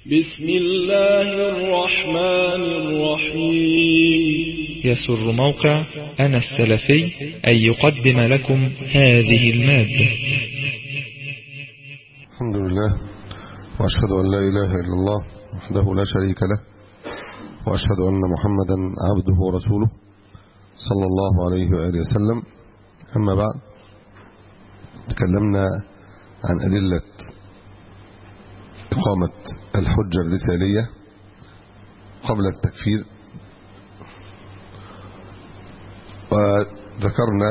بسم الله الرحمن الرحيم يسر موقع أنا السلفي أن يقدم لكم هذه المادة الحمد لله وأشهد أن لا إله إلا الله وحده لا شريك له وأشهد أن محمدا عبده ورسوله صلى الله عليه وآله وسلم أما بعد تكلمنا عن أدلة إقامة الحجة الرسالية قبل التكفير وذكرنا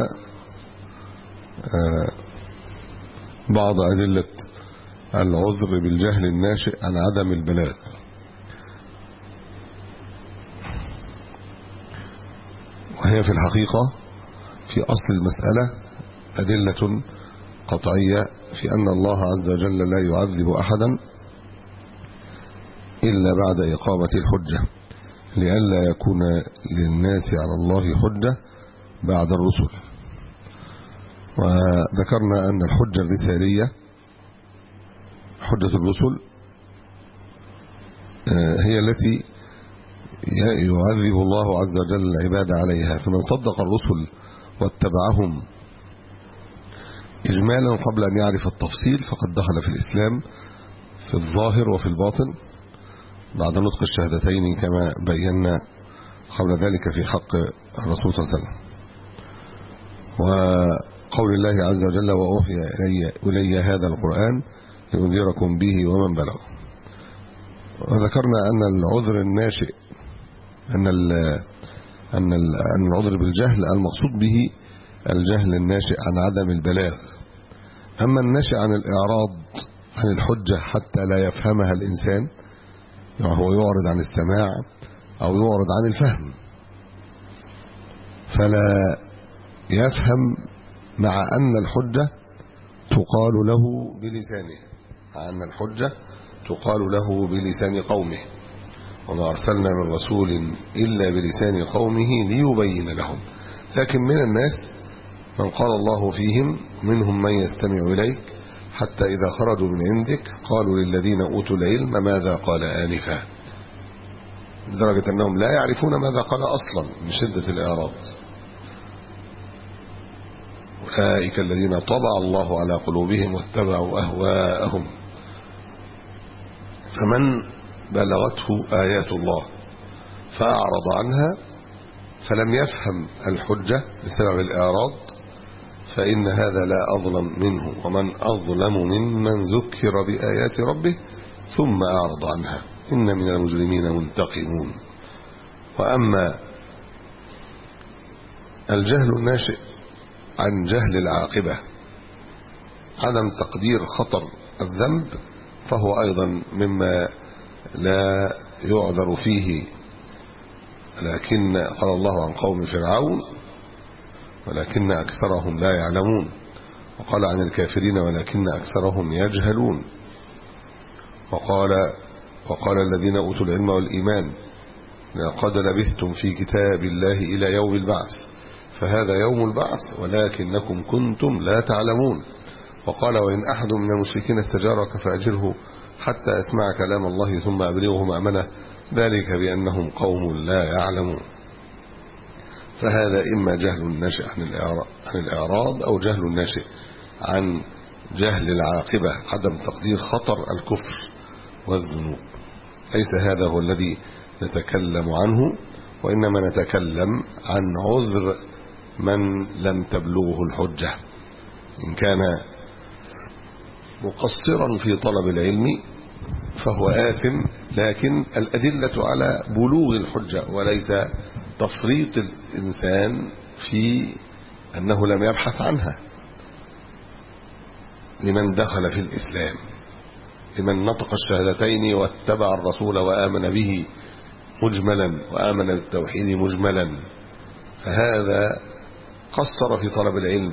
بعض أدلة العذر بالجهل الناشئ عن عدم البلاغ وهي في الحقيقة في أصل المسألة أدلة قطعية في أن الله عز وجل لا يعذب أحدا إلا بعد إقامة الحجة لئلا يكون للناس على الله حجة بعد الرسل وذكرنا أن الحجة الرسالية حجة الرسل هي التي يعذب الله عز وجل العباد عليها فمن صدق الرسل واتبعهم إجمالا قبل أن يعرف التفصيل فقد دخل في الإسلام في الظاهر وفي الباطن بعد نطق الشهادتين كما بينا قبل ذلك في حق الرسول صلى الله عليه وسلم وقول الله عز وجل وأوحي إلي, إلي هذا القرآن لأنذركم به ومن بلغ وذكرنا أن العذر الناشئ أن أن أن العذر بالجهل المقصود به الجهل الناشئ عن عدم البلاغ أما الناشئ عن الإعراض عن الحجة حتى لا يفهمها الإنسان وهو يعرض عن السماع أو يعرض عن الفهم فلا يفهم مع أن الحجة تقال له بلسانه مع أن الحجة تقال له بلسان قومه وما أرسلنا من رسول إلا بلسان قومه ليبين لهم لكن من الناس من قال الله فيهم منهم من يستمع إليك حتى إذا خرجوا من عندك قالوا للذين أوتوا العلم ماذا قال آنفا لدرجة أنهم لا يعرفون ماذا قال أصلا من شدة الإعراض أولئك الذين طبع الله على قلوبهم واتبعوا أهواءهم فمن بلغته آيات الله فأعرض عنها فلم يفهم الحجة بسبب الإعراض فإن هذا لا أظلم منه ومن أظلم ممن ذكر بآيات ربه ثم أعرض عنها إن من المجرمين منتقمون وأما الجهل الناشئ عن جهل العاقبة عدم تقدير خطر الذنب فهو أيضا مما لا يعذر فيه لكن قال الله عن قوم فرعون ولكن أكثرهم لا يعلمون وقال عن الكافرين ولكن أكثرهم يجهلون وقال وقال الذين أوتوا العلم والإيمان لقد لبثتم في كتاب الله إلى يوم البعث فهذا يوم البعث ولكنكم كنتم لا تعلمون وقال وإن أحد من المشركين استجارك فأجره حتى أسمع كلام الله ثم أبلغه مأمنه ذلك بأنهم قوم لا يعلمون فهذا إما جهل ناشئ عن الإعراض أو جهل ناشئ عن جهل العاقبة عدم تقدير خطر الكفر والذنوب ليس هذا هو الذي نتكلم عنه وإنما نتكلم عن عذر من لم تبلغه الحجة إن كان مقصرا في طلب العلم فهو آثم لكن الأدلة على بلوغ الحجة وليس تفريط الإنسان في أنه لم يبحث عنها لمن دخل في الإسلام لمن نطق الشهادتين واتبع الرسول وآمن به مجملا وآمن بالتوحيد مجملا فهذا قصر في طلب العلم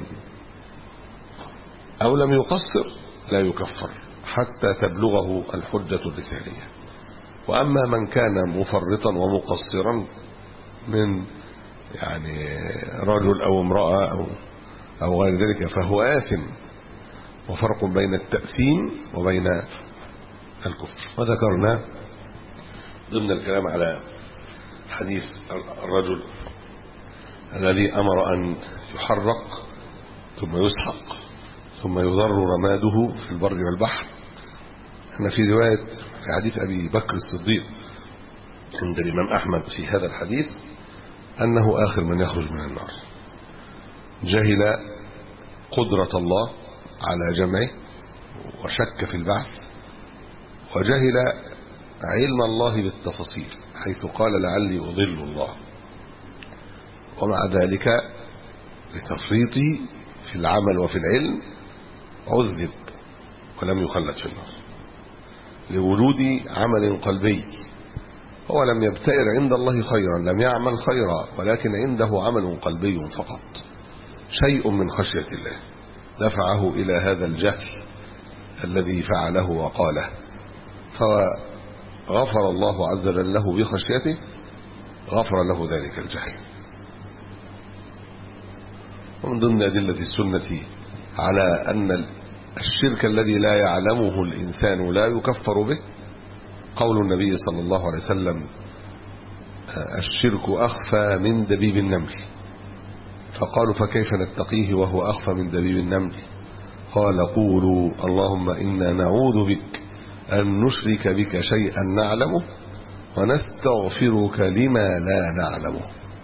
أو لم يقصر لا يكفر حتى تبلغه الحجة الرسالية وأما من كان مفرطا ومقصرا من يعني رجل أو امرأة أو, أو غير ذلك فهو آثم وفرق بين التأثيم وبين الكفر وذكرنا ضمن الكلام على حديث الرجل الذي أمر أن يحرق ثم يسحق ثم يضر رماده في البر والبحر أن في رواية في حديث أبي بكر الصديق عند الإمام أحمد في هذا الحديث أنه آخر من يخرج من النار جهل قدرة الله على جمعه وشك في البعث وجهل علم الله بالتفاصيل حيث قال لعلي أضل الله ومع ذلك لتفريطي في العمل وفي العلم عذب ولم يخلد في النار لوجود عمل قلبي هو لم يبتئر عند الله خيرا لم يعمل خيرا ولكن عنده عمل قلبي فقط شيء من خشية الله دفعه إلى هذا الجهل الذي فعله وقاله فغفر الله عز وجل له بخشيته غفر له ذلك الجهل ومن ضمن أدلة السنة على أن الشرك الذي لا يعلمه الإنسان لا يكفر به قول النبي صلى الله عليه وسلم الشرك أخفى من دبيب النمل فقالوا فكيف نتقيه وهو أخفى من دبيب النمل قال قولوا اللهم إنا نعوذ بك أن نشرك بك شيئا نعلمه ونستغفرك لما لا نعلمه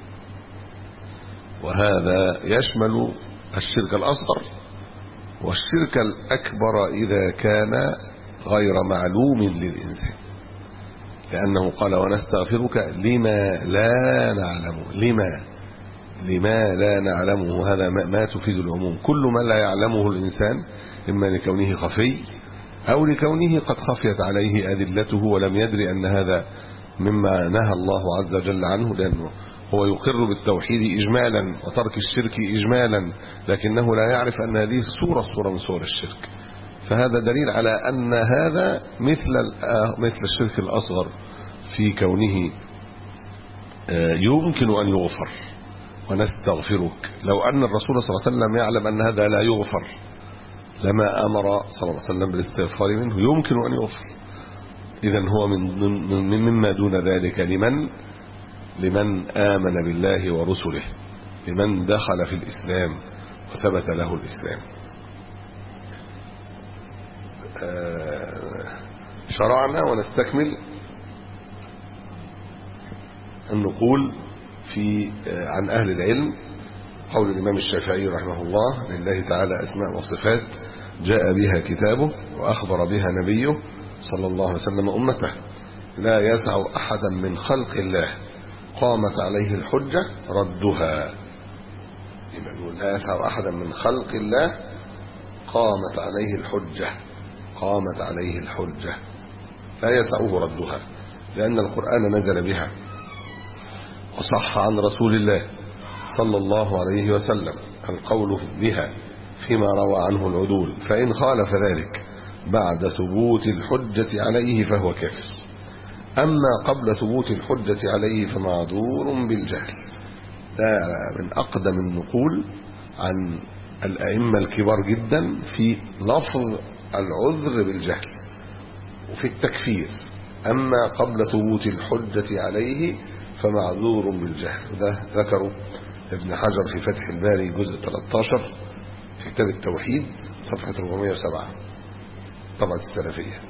وهذا يشمل الشرك الأصغر والشرك الأكبر إذا كان غير معلوم للإنسان لأنه قال ونستغفرك لما لا نعلم لما لما لا نعلمه هذا ما تفيد العموم كل ما لا يعلمه الإنسان إما لكونه خفي أو لكونه قد خفيت عليه أدلته ولم يدري أن هذا مما نهى الله عز وجل عنه لأنه هو يقر بالتوحيد إجمالا وترك الشرك إجمالا لكنه لا يعرف أن هذه صورة صورة من صور الشرك فهذا دليل على أن هذا مثل مثل الشرك الأصغر في كونه يمكن أن يغفر ونستغفرك لو أن الرسول صلى الله عليه وسلم يعلم أن هذا لا يغفر لما أمر صلى الله عليه وسلم بالاستغفار منه يمكن أن يغفر إذا هو من مما دون ذلك لمن لمن آمن بالله ورسله لمن دخل في الإسلام وثبت له الإسلام شرعنا ونستكمل أن نقول في عن أهل العلم قول الإمام الشافعي رحمه الله لله تعالى أسماء وصفات جاء بها كتابه وأخبر بها نبيه صلى الله عليه وسلم أمته لا يسع أحدا من خلق الله قامت عليه الحجة ردها لا يسع أحدا من خلق الله قامت عليه الحجة قامت عليه الحجة لا يسعه ردها لأن القرآن نزل بها وصح عن رسول الله صلى الله عليه وسلم القول بها فيما روى عنه العدول فإن خالف ذلك بعد ثبوت الحجة عليه فهو كافر أما قبل ثبوت الحجة عليه فمعذور بالجهل ده من أقدم النقول عن الأئمة الكبار جدا في لفظ العذر بالجهل وفي التكفير أما قبل ثبوت الحجة عليه فمعذور بالجهل وده ذكره ابن حجر في فتح الباري جزء 13 في كتاب التوحيد صفحة 407 طبعة السلفية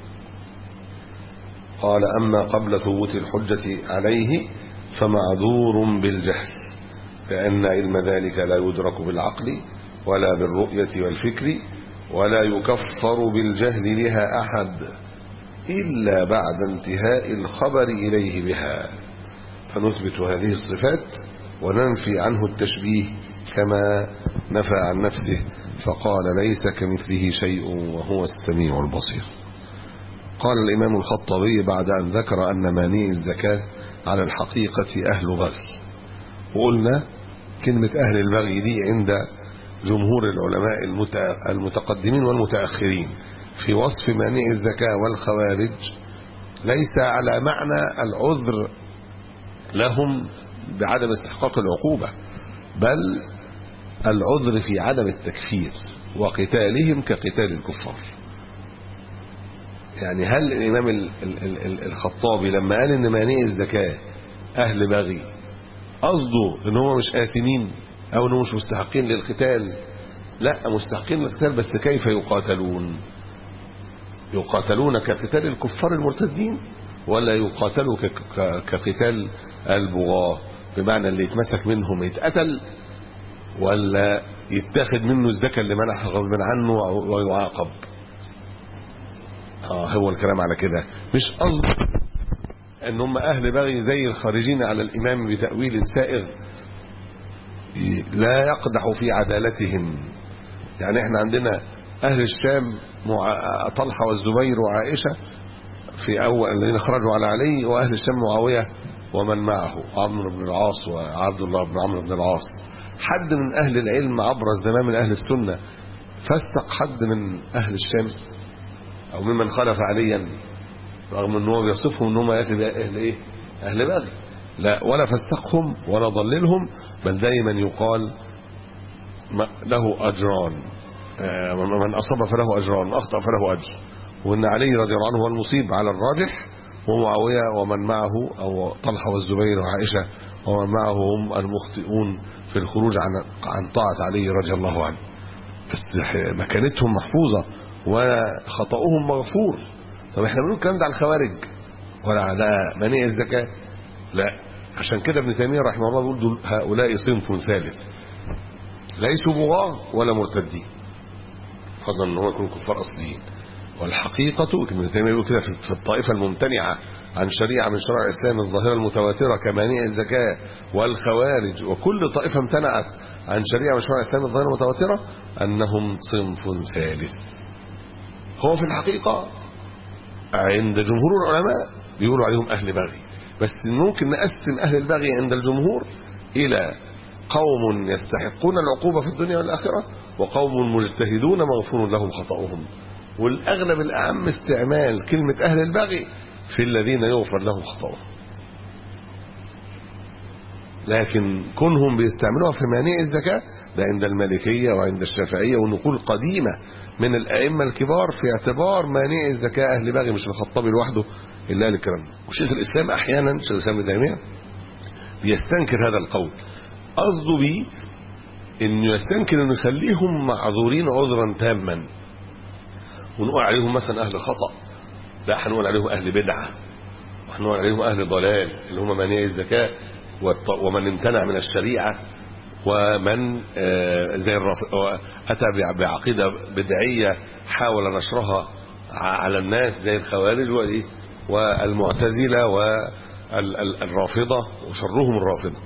قال أما قبل ثبوت الحجة عليه فمعذور بالجهل لأن علم ذلك لا يدرك بالعقل ولا بالرؤية والفكر ولا يكفر بالجهل لها أحد إلا بعد انتهاء الخبر إليه بها فنثبت هذه الصفات وننفي عنه التشبيه كما نفى عن نفسه فقال ليس كمثله شيء وهو السميع البصير قال الإمام الخطابي بعد أن ذكر أن مانع الزكاة على الحقيقة أهل بغي وقلنا كلمة أهل البغي دي عند جمهور العلماء المتقدمين والمتأخرين في وصف مانع الزكاة والخوارج ليس على معنى العذر لهم بعدم استحقاق العقوبة بل العذر في عدم التكفير وقتالهم كقتال الكفار يعني هل الإمام ال- ال- ال- ال- الخطابي لما قال إن مانع الزكاة أهل بغي قصده إن هم مش آثمين أو إنهم مش مستحقين للقتال لا مستحقين للقتال بس كيف يقاتلون يقاتلون كقتال الكفار المرتدين ولا يقاتلوا ك- ك- كقتال البغاة بمعنى اللي يتمسك منهم يتقتل ولا يتاخد منه الزكاة اللي منحها غصب عنه أو- ويعاقب اه هو الكلام على كده مش قصد ان هم اهل بغي زي الخارجين على الامام بتاويل سائغ لا يقدح في عدالتهم يعني احنا عندنا اهل الشام مع... طلحه والزبير وعائشه في اول الذين خرجوا على علي واهل الشام معاويه ومن معه عمرو بن العاص وعبد الله بن عمرو بن العاص حد من اهل العلم عبر الزمان من اهل السنه فاستق حد من اهل الشام او ممن خلف عليا رغم ان هو بيصفهم ان هم اهل اهل ايه اهل بغي لا ولا فسقهم ولا ضللهم بل دايما يقال ما- له اجران آه، من اصاب فله اجران من اخطا فله اجر وان علي رضي الله عنه هو المصيب على الراجح ومعاويه ومن معه او طلحه والزبير وعائشه ومن معه هم المخطئون في الخروج عن عن طاعه علي رضي الله عنه بس ح- مكانتهم محفوظه وخطأهم مغفور طب احنا بنقول الكلام ده على الخوارج ولا على منيع الزكاه لا عشان كده ابن تيميه رحمه الله بيقول دول هؤلاء صنف ثالث ليسوا بغاة ولا مرتدين فضلا ان هم يكونوا كفار اصليين والحقيقة ابن تيمية بيقول كده في في الطائفة الممتنعة عن شريعة من شرائع الإسلام الظاهرة المتواترة كمانع الزكاة والخوارج وكل طائفة امتنعت عن شريعة من شرائع الإسلام الظاهرة المتواترة أنهم صنف ثالث هو في الحقيقة عند جمهور العلماء بيقولوا عليهم أهل بغي بس ممكن نقسم أهل البغي عند الجمهور إلى قوم يستحقون العقوبة في الدنيا والآخرة وقوم مجتهدون مغفور لهم خطأهم والأغلب الأعم استعمال كلمة أهل البغي في الذين يغفر لهم خطأهم لكن كونهم بيستعملوها في مانع الزكاة ده عند المالكية وعند الشافعية ونقول قديمة من الأئمة الكبار في اعتبار مانع الزكاة أهل بغي مش الخطابي لوحده إلا قال الكلام ده وشيخ الإسلام أحيانا شيخ الإسلام ابن تيمية بيستنكر هذا القول قصده بيه انه يستنكر انه يخليهم معذورين عذرا تاما ونقول عليهم مثلا اهل خطا لا هنقول عليهم اهل بدعه وهنقول عليهم اهل ضلال اللي هم مانعي الزكاه والط- ومن امتنع من الشريعه ومن آه، زي الرف- اتى بع- بعقيده بدعيه حاول نشرها ع- على الناس زي الخوارج والايه والمعتزله والرافضه وشرهم الرافضه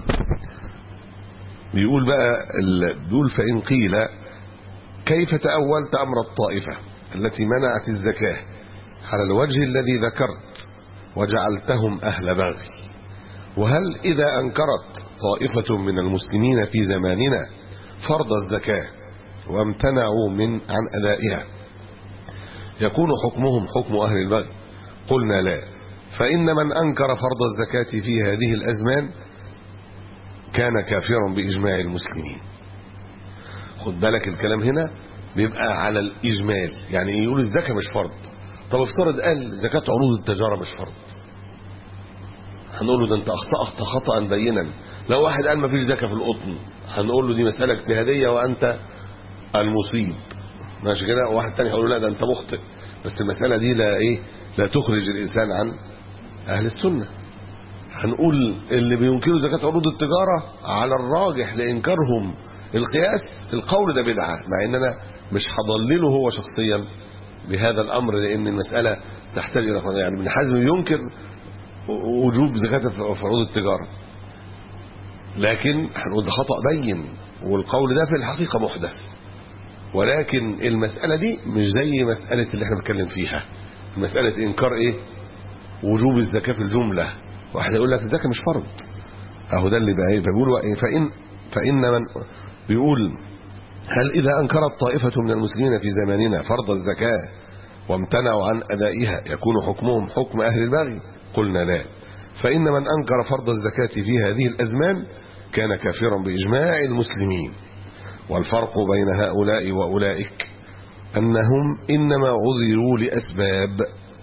بيقول بقى ال- بيقول فإن قيل كيف تأولت أمر الطائفة التي منعت الزكاة على الوجه الذي ذكرت وجعلتهم أهل بغي وهل إذا أنكرت طائفة من المسلمين في زماننا فرض الزكاة وامتنعوا من عن أدائها يكون حكمهم حكم أهل البغي قلنا لا فإن من أنكر فرض الزكاة في هذه الأزمان كان كافرا بإجماع المسلمين خد بالك الكلام هنا بيبقى على الإجمال يعني يقول الزكاة مش فرض طب افترض قال زكاة عروض التجارة مش فرض هنقول له ده انت اخطأت خطأ بينا لو واحد قال ما فيش زكاة في القطن هنقول له دي مسألة اجتهادية وأنت المصيب ماشي كده واحد تاني هيقول له لا ده انت مخطئ بس المسألة دي لا ايه لا تخرج الإنسان عن أهل السنة هنقول اللي بينكروا زكاة عروض التجارة على الراجح لإنكارهم القياس القول ده بدعة مع ان انا مش هضلله هو شخصيا بهذا الامر لان المسألة تحتاج الى يعني ابن حزم ينكر وجوب زكاة في عروض التجارة لكن هنقول ده خطأ بين والقول ده في الحقيقة محدث ولكن المسألة دي مش زي مسألة اللي احنا بنتكلم فيها مسألة انكار ايه وجوب الزكاة في الجملة واحد يقول لك الزكاة مش فرض اهو ده اللي بقى ايه فبيقول فإن فإن من بيقول هل إذا أنكرت طائفة من المسلمين في زماننا فرض الزكاة وامتنعوا عن أدائها يكون حكمهم حكم أهل البغي قلنا لا فإن من أنكر فرض الزكاة في هذه الأزمان كان كافرا بإجماع المسلمين والفرق بين هؤلاء وأولئك أنهم إنما عذروا لأسباب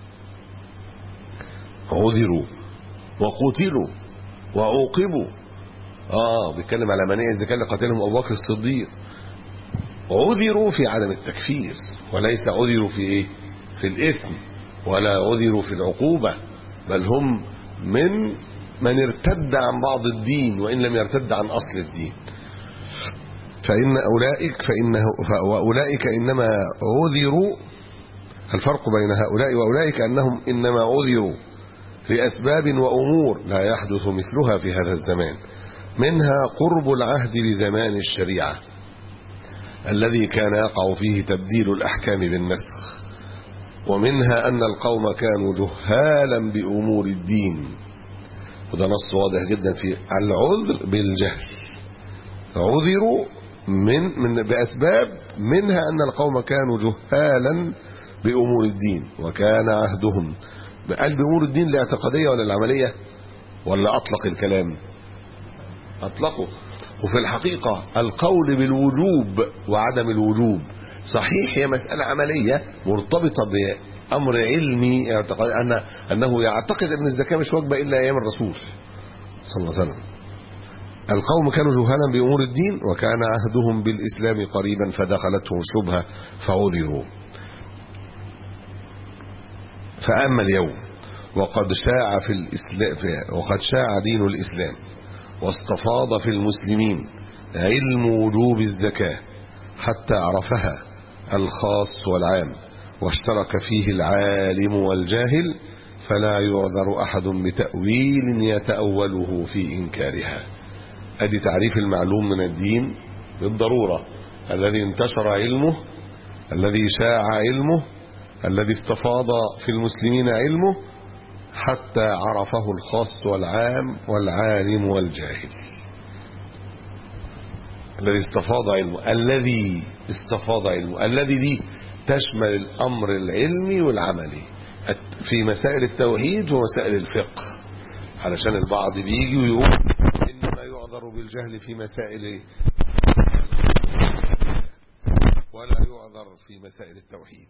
عذروا وقتلوا وعوقبوا آه بيتكلم على منيع الزكاة اللي قتلهم أبو بكر الصديق عذروا في عدم التكفير وليس عذروا في إيه في الإثم ولا عذروا في العقوبة بل هم من من ارتد عن بعض الدين وإن لم يرتد عن أصل الدين فإن أولئك فإنه وأولئك إنما عذروا الفرق بين هؤلاء وأولئك أنهم إنما عذروا لأسباب وأمور لا يحدث مثلها في هذا الزمان منها قرب العهد بزمان الشريعة الذي كان يقع فيه تبديل الأحكام بالنسخ ومنها أن القوم كانوا جهالا بأمور الدين وده نص واضح جدا في العذر بالجهل عذروا من, من بأسباب منها أن القوم كانوا جهالا بأمور الدين وكان عهدهم قال بأمور الدين الاعتقادية ولا العملية ولا أطلق الكلام أطلقه وفي الحقيقة القول بالوجوب وعدم الوجوب صحيح هي مسألة عملية مرتبطة بأمر علمي اعتقاد أن أنه يعتقد أن الزكاة مش واجبة إلا أيام الرسول صلى الله عليه وسلم القوم كانوا جهالا بأمور الدين وكان عهدهم بالإسلام قريبا فدخلتهم شبهة فعذروا فأما اليوم وقد شاع في الإسلام وقد شاع دين الإسلام واستفاض في المسلمين علم وجوب الزكاة حتى عرفها الخاص والعام واشترك فيه العالم والجاهل فلا يعذر أحد بتأويل يتأوله في إنكارها أدي تعريف المعلوم من الدين بالضرورة الذي انتشر علمه الذي شاع علمه الذي استفاض في المسلمين علمه حتى عرفه الخاص والعام والعالم والجاهل الذي استفاض علمه الذي استفاض علمه الذي دي تشمل الأمر العلمي والعملي في مسائل التوحيد ومسائل الفقه علشان البعض بيجي ويقول إنما يعذر بالجهل في مسائل ولا يعذر في مسائل التوحيد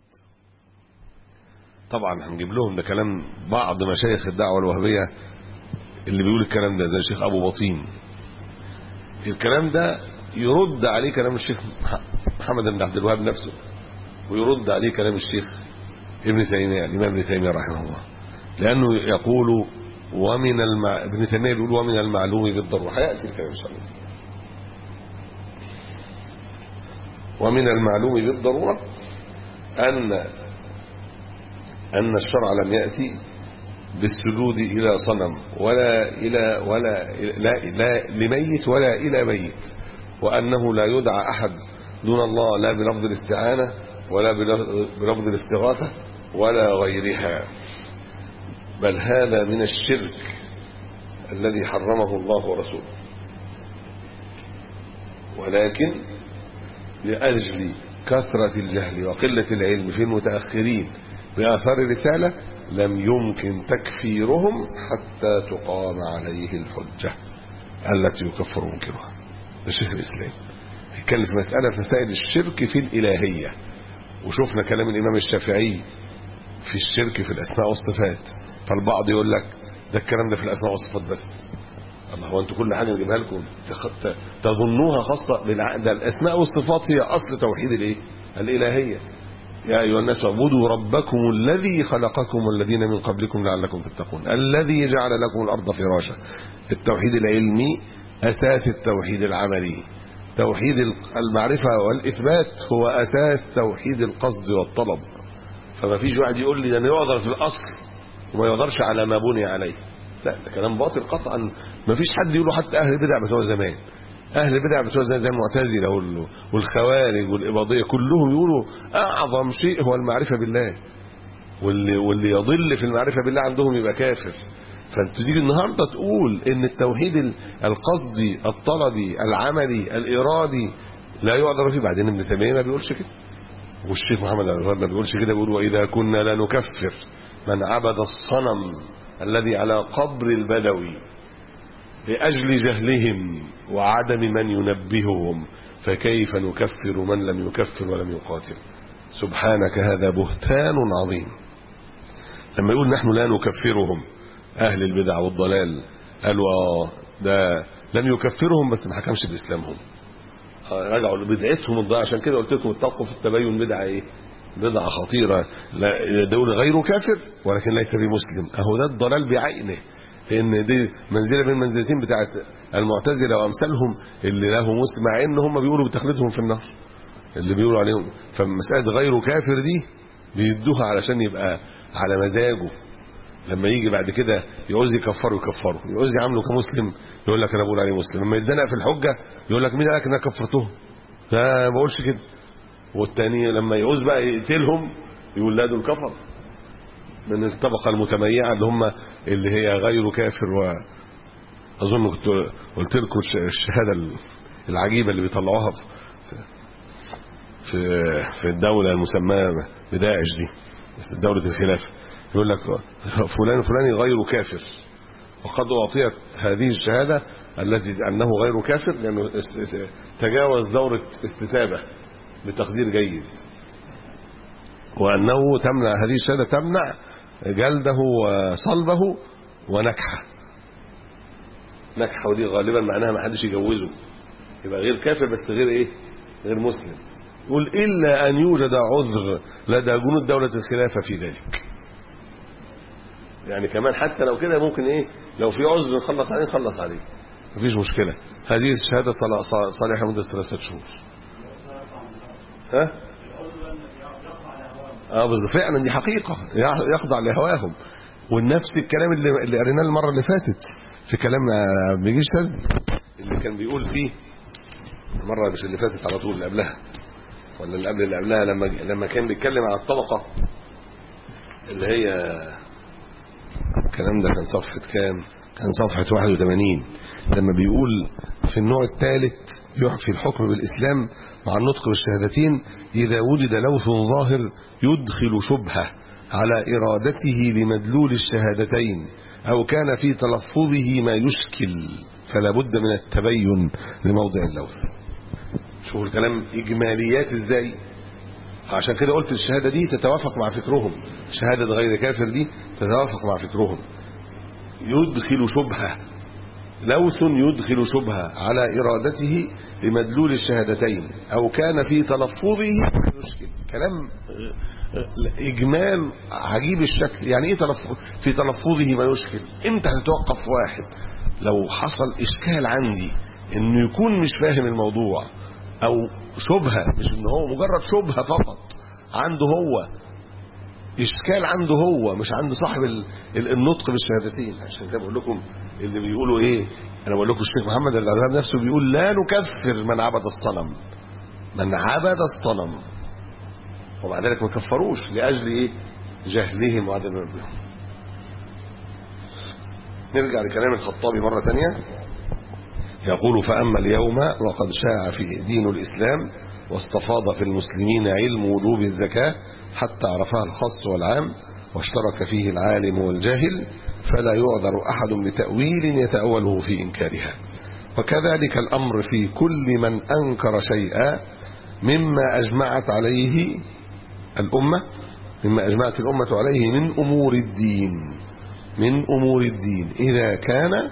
طبعا هنجيب لهم ده كلام بعض مشايخ الدعوة الوهابية اللي بيقول الكلام ده زي الشيخ أبو بطين الكلام ده يرد عليه كلام الشيخ محمد بن عبد الوهاب نفسه ويرد عليه كلام الشيخ ابن تيمية الإمام ابن تيمية رحمه الله لأنه يقول ومن المع... ابن تيمية بيقول ومن المعلوم بالضرورة هيأتي الكلام إن شاء الله ومن المعلوم بالضرورة أن أن الشرع لم يأتي بالسجود إلى صنم ولا إلى ولا لا, لا لميت ولا إلى ميت وأنه لا يدعى أحد دون الله لا بلفظ الاستعانة ولا بلفظ الاستغاثة ولا غيرها بل هذا من الشرك الذي حرمه الله ورسوله ولكن لأجل كثرة الجهل وقلة العلم في المتأخرين بآثار الرسالة لم يمكن تكفيرهم حتى تقام عليه الحجة التي يكفر منكرها ده شيخ الإسلام يتكلم في مسألة في مسائل الشرك في الإلهية وشفنا كلام الإمام الشافعي في الشرك في الأسماء والصفات فالبعض يقول لك ده الكلام ده في الأسماء والصفات بس الله هو انتوا كل حاجة نجيبها لكم تظنوها خاصة ده الأسماء والصفات هي أصل توحيد الإيه الإلهية يا أيها الناس اعبدوا ربكم الذي خلقكم والذين من قبلكم لعلكم تتقون الذي جعل لكم الأرض فراشا التوحيد العلمي أساس التوحيد العملي توحيد المعرفة والإثبات هو أساس توحيد القصد والطلب فما فيش واحد يقول لي ده أنا يعذر في الأصل وما يعذرش على ما بني عليه لا ده كلام باطل قطعا ما فيش حد يقوله حتى أهل البدع بتوع زمان أهل البدع بتوع زي زي المعتزلة والخوارج والإباضية كلهم يقولوا أعظم شيء هو المعرفة بالله واللي, واللي يضل في المعرفة بالله عندهم يبقى كافر فانت تيجي النهاردة تقول ان التوحيد القصدي الطلبي العملي الإرادي لا يعذر فيه بعدين ابن تيمية ما بيقولش كده والشيخ محمد عبد الوهاب ما بيقولش كده بيقول وإذا كنا لا نكفر من عبد الصنم الذي على قبر البدوي لأجل جهلهم وعدم من ينبههم فكيف نكفر من لم يكفر ولم يقاتل سبحانك هذا بهتان عظيم لما يقول نحن لا نكفرهم اهل البدع والضلال قالوا اه ده لم يكفرهم بس ما حكمش باسلامهم رجعوا لبدعتهم الضاء عشان كده قلت لكم التوقف في التبين بدعه ايه بدعه خطيره لا دول غير كافر ولكن ليس بمسلم اهو ده الضلال بعينه لان دي منزله من منزلتين بتاعه المعتزله وامثالهم اللي له مسلم مع ان هم بيقولوا بتخليدهم في النار اللي بيقولوا عليهم فمساله غير كافر دي بيدوها علشان يبقى على مزاجه لما يجي بعد كده يعوز يكفره يكفره يعوز يعامله كمسلم يقول لك انا بقول عليه مسلم لما يتزنق في الحجه يقول لك مين قال لك ان انا كفرته لا ما بقولش كده والتاني لما يعوز بقى يقتلهم يقول لا دول كفر من الطبقه المتميعه اللي هم اللي هي غير كافر و اظن كنت قلت لكم الشهاده العجيبه اللي بيطلعوها في في في الدوله المسماه بداعش دي بس دوله الخلافه يقول لك فلان فلان غير كافر وقد اعطيت هذه الشهاده التي انه غير كافر لانه تجاوز دوره استتابه بتقدير جيد وانه تمنع هذه الشهاده تمنع جلده وصلبه ونكحه نكحه ودي غالبا معناها ما حدش يجوزه يبقى غير كافر بس غير ايه غير مسلم يقول الا ان يوجد عذر لدى جنود دوله الخلافه في ذلك يعني كمان حتى لو كده ممكن ايه لو في عذر نخلص عليه نخلص عليه مفيش مشكله هذه الشهاده صالحه مده ثلاثه شهور ها اه بس فعلا دي حقيقه يخضع لهواهم والنفس الكلام اللي اللي قريناه المره اللي فاتت في كلام ما بيجيش تزني اللي كان بيقول فيه المره مش اللي فاتت على طول اللي قبلها ولا اللي قبل اللي قبلها لما لما كان بيتكلم عن الطبقه اللي هي الكلام ده كان صفحه كام كان صفحه 81 لما بيقول في النوع الثالث يحكي الحكم بالاسلام مع النطق بالشهادتين اذا وجد لوث ظاهر يدخل شبهه على ارادته لمدلول الشهادتين او كان في تلفظه ما يشكل فلا بد من التبين لموضع اللوث شوفوا الكلام اجماليات ازاي عشان كده قلت الشهاده دي تتوافق مع فكرهم شهاده غير كافر دي تتوافق مع فكرهم يدخل شبهه لوث يدخل شبهه على ارادته لمدلول الشهادتين او كان في تلفظه يشكل كلام اجمال عجيب الشكل يعني ايه تلفظ في تلفظه ما يشكل امتى هتتوقف واحد لو حصل اشكال عندي انه يكون مش فاهم الموضوع او شبهه مش ان هو مجرد شبهه فقط عنده هو اشكال عنده هو مش عند صاحب النطق بالشهادتين عشان كده بقول لكم اللي بيقولوا ايه انا بقول لكم الشيخ محمد العذاب نفسه بيقول لا نكفر من عبد الصنم من عبد الصنم ومع ذلك ما كفروش لاجل ايه جهلهم وعدم ربهم نرجع لكلام الخطابي مره ثانيه يقول فاما اليوم وقد شاع في دين الاسلام واستفاض في المسلمين علم وجوب الزكاه حتى عرفها الخاص والعام واشترك فيه العالم والجاهل فلا يعذر احد بتاويل يتاوله في انكارها وكذلك الامر في كل من انكر شيئا مما اجمعت عليه الامه مما اجمعت الامه عليه من امور الدين من امور الدين اذا كان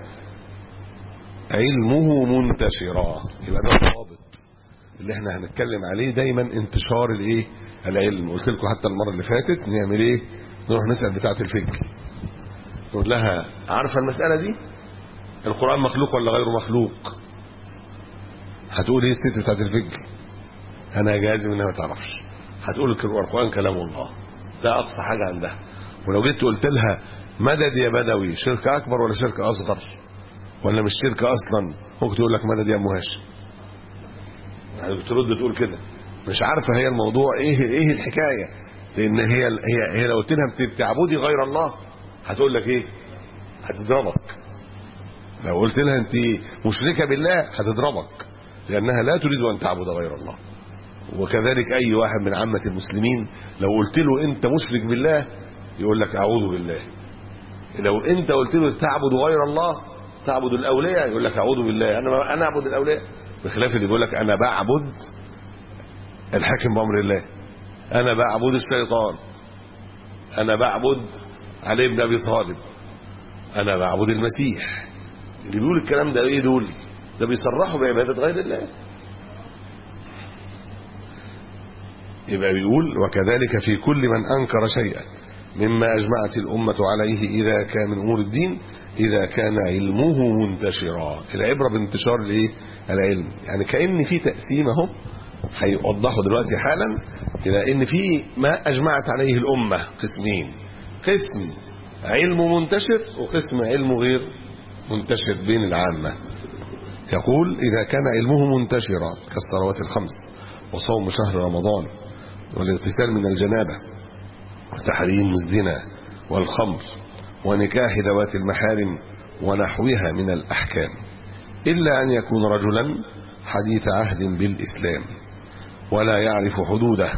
علمه منتشرا يبقى ده الضابط اللي احنا هنتكلم عليه دايما انتشار الايه العلم قلت لكم حتى المره اللي فاتت نعمل ايه نروح نسال بتاعه الفقه نقول لها عارفه المساله دي القران مخلوق ولا غير مخلوق هتقول ايه الست بتاعه الفقه انا جازم انها ما تعرفش هتقول القران كلام الله ده اقصى حاجه عندها ولو جيت قلت لها مدد يا بدوي شرك اكبر ولا شرك اصغر ولا مش شرك اصلا ممكن تقول لك مدد يا ام هاشم يعني بترد تقول كده مش عارفه هي الموضوع ايه ايه الحكايه لان هي هي هي لو قلت لها بتعبدي غير الله هتقول لك ايه هتضربك لو قلت لها انت مشركه بالله هتضربك لانها لا تريد ان تعبد غير الله وكذلك اي واحد من عامه المسلمين لو قلت له انت مشرك بالله يقول لك اعوذ بالله لو انت قلت له تعبد غير الله تعبد الاولياء يقول لك اعوذ بالله انا انا اعبد الاولياء بخلاف اللي بيقول لك انا بعبد الحاكم بامر الله انا بعبد الشيطان انا بعبد علي بن ابي طالب انا بعبد المسيح اللي بيقول الكلام ده ايه دول ده بيصرحوا بعباده غير الله يبقى بيقول وكذلك في كل من انكر شيئا مما اجمعت الامه عليه اذا كان من امور الدين اذا كان علمه منتشرا العبره بانتشار الايه العلم يعني كان في تقسيم اهو هيوضحوا دلوقتي حالا الى ان في ما اجمعت عليه الامه قسمين قسم علم منتشر وقسم علم غير منتشر بين العامه يقول اذا كان علمه منتشرا كالصلوات الخمس وصوم شهر رمضان والاغتسال من الجنابه وتحريم الزنا والخمر ونكاح ذوات المحارم ونحوها من الأحكام إلا أن يكون رجلا حديث عهد بالإسلام ولا يعرف حدوده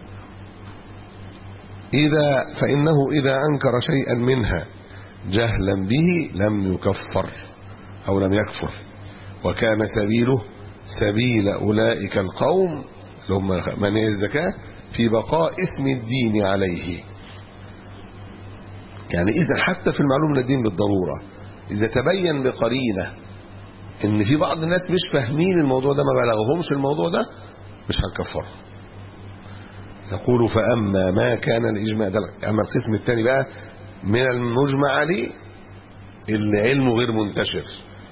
إذا فإنه إذا أنكر شيئا منها جهلا به لم يكفر أو لم يكفر وكان سبيله سبيل أولئك القوم هم من الزكاة في بقاء اسم الدين عليه يعني إذا حتى في المعلوم من الدين بالضرورة إذا تبين بقرينة إن في بعض الناس مش فاهمين الموضوع ده ما بلغهمش الموضوع ده مش هنكفر يقول فأما ما كان الإجماع ده أما القسم الثاني بقى من المجمع عليه اللي علمه غير منتشر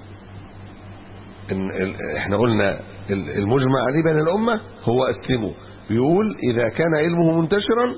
إن احنا قلنا المجمع عليه بين الأمة هو قسمه بيقول إذا كان علمه منتشرا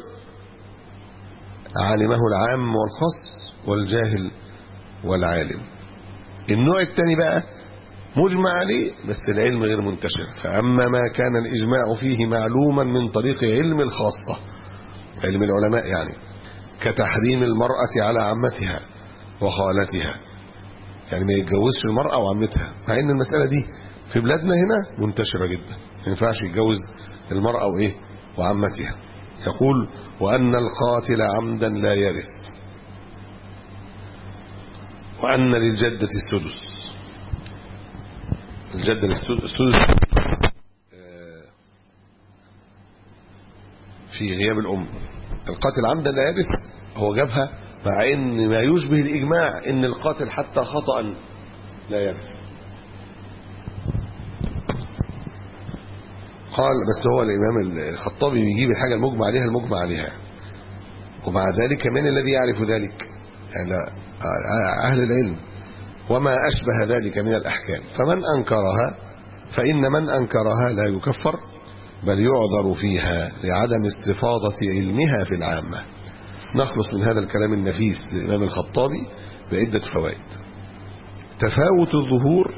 علمه العام والخاص والجاهل والعالم النوع الثاني بقى مجمع عليه بس العلم غير منتشر فأما ما كان الإجماع فيه معلوما من طريق علم الخاصة علم العلماء يعني كتحريم المرأة على عمتها وخالتها يعني ما يتجوزش المرأة وعمتها مع ان المسألة دي في بلادنا هنا منتشرة جدا ما ينفعش يتجوز المرأة وايه وعمتها يقول وأن القاتل عمدا لا يرث وأن للجدة السدس الجدة السدس في غياب الأم القاتل عمدا لا يرث هو جابها مع ان ما يشبه الإجماع ان القاتل حتى خطأ لا يرث قال بس هو الإمام الخطابي بيجيب الحاجة المجمع عليها المجمع عليها ومع ذلك من الذي يعرف ذلك يعني أهل العلم وما أشبه ذلك من الأحكام فمن أنكرها فإن من أنكرها لا يكفر بل يعذر فيها لعدم استفاضة علمها في العامة نخلص من هذا الكلام النفيس للإمام الخطابي بعدة فوائد تفاوت الظهور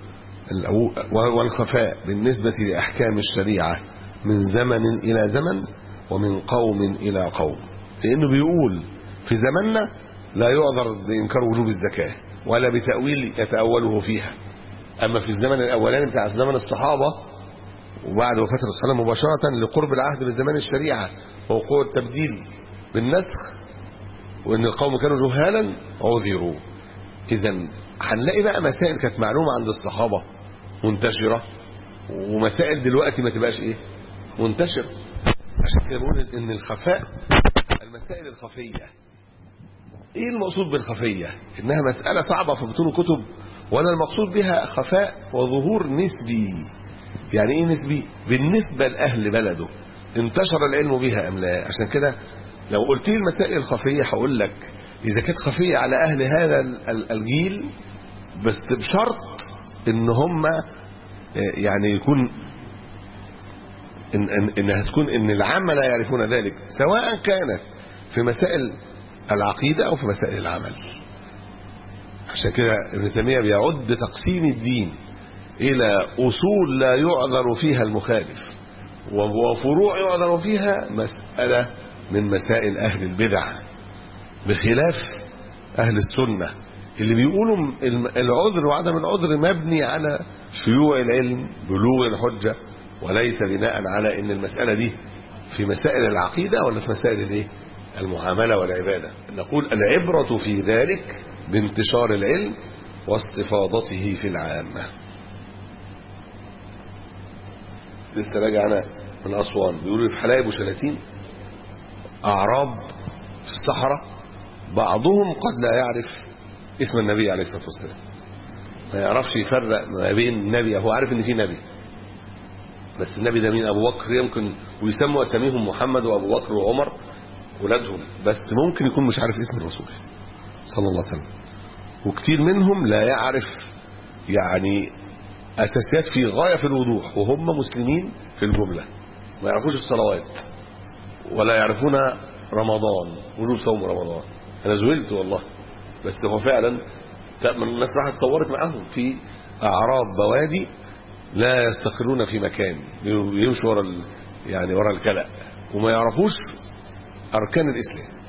والخفاء بالنسبة لأحكام الشريعة من زمن إلى زمن ومن قوم إلى قوم لأنه بيقول في زمننا لا يعذر بإنكار وجوب الزكاة ولا بتأويل يتأوله فيها أما في الزمن الأولاني بتاع زمن الصحابة وبعد وفاة الرسول مباشرة لقرب العهد بزمان الشريعة ووقوع التبديل بالنسخ وأن القوم كانوا جهالا عذروا إذا هنلاقي بقى مسائل كانت معلومة عند الصحابة منتشرة ومسائل دلوقتي ما تبقاش ايه منتشر عشان كده بقول ان الخفاء المسائل الخفية ايه المقصود بالخفية انها مسألة صعبة في بطون كتب ولا المقصود بها خفاء وظهور نسبي يعني ايه نسبي بالنسبة لأهل بلده انتشر العلم بها ام لا عشان كده لو قلت لي المسائل الخفية هقول لك اذا كانت خفية على اهل هذا الجيل بس بشرط ان هم يعني يكون إن إن انها تكون ان العامة لا يعرفون ذلك سواء كانت في مسائل العقيدة او في مسائل العمل عشان كده ابن تيمية بيعد تقسيم الدين الى اصول لا يعذر فيها المخالف وفروع يعذر فيها مسألة من مسائل اهل البدع بخلاف اهل السنة اللي بيقولوا العذر وعدم العذر مبني على شيوع العلم بلوغ الحجة وليس بناء على ان المسألة دي في مسائل العقيدة ولا في مسائل الايه المعاملة والعبادة نقول العبرة في ذلك بانتشار العلم واستفاضته في العامة لسه راجع انا من اسوان بيقولوا في حلايب وشلاتين أعراب في الصحراء بعضهم قد لا يعرف اسم النبي عليه الصلاة والسلام ما يعرفش يفرق ما بين النبي هو عارف ان في نبي بس النبي ده مين ابو بكر يمكن ويسموا اساميهم محمد وابو بكر وعمر ولادهم بس ممكن يكون مش عارف اسم الرسول صلى الله عليه وسلم وكتير منهم لا يعرف يعني اساسيات في غايه في الوضوح وهم مسلمين في الجمله ما يعرفوش الصلوات ولا يعرفون رمضان وجوب صوم رمضان انا زولت والله بس هو فعلا الناس راحت صورت معاهم في اعراب بوادي لا يستقرون في مكان يمشوا ورا ال... يعني ورا الكلأ وما يعرفوش اركان الاسلام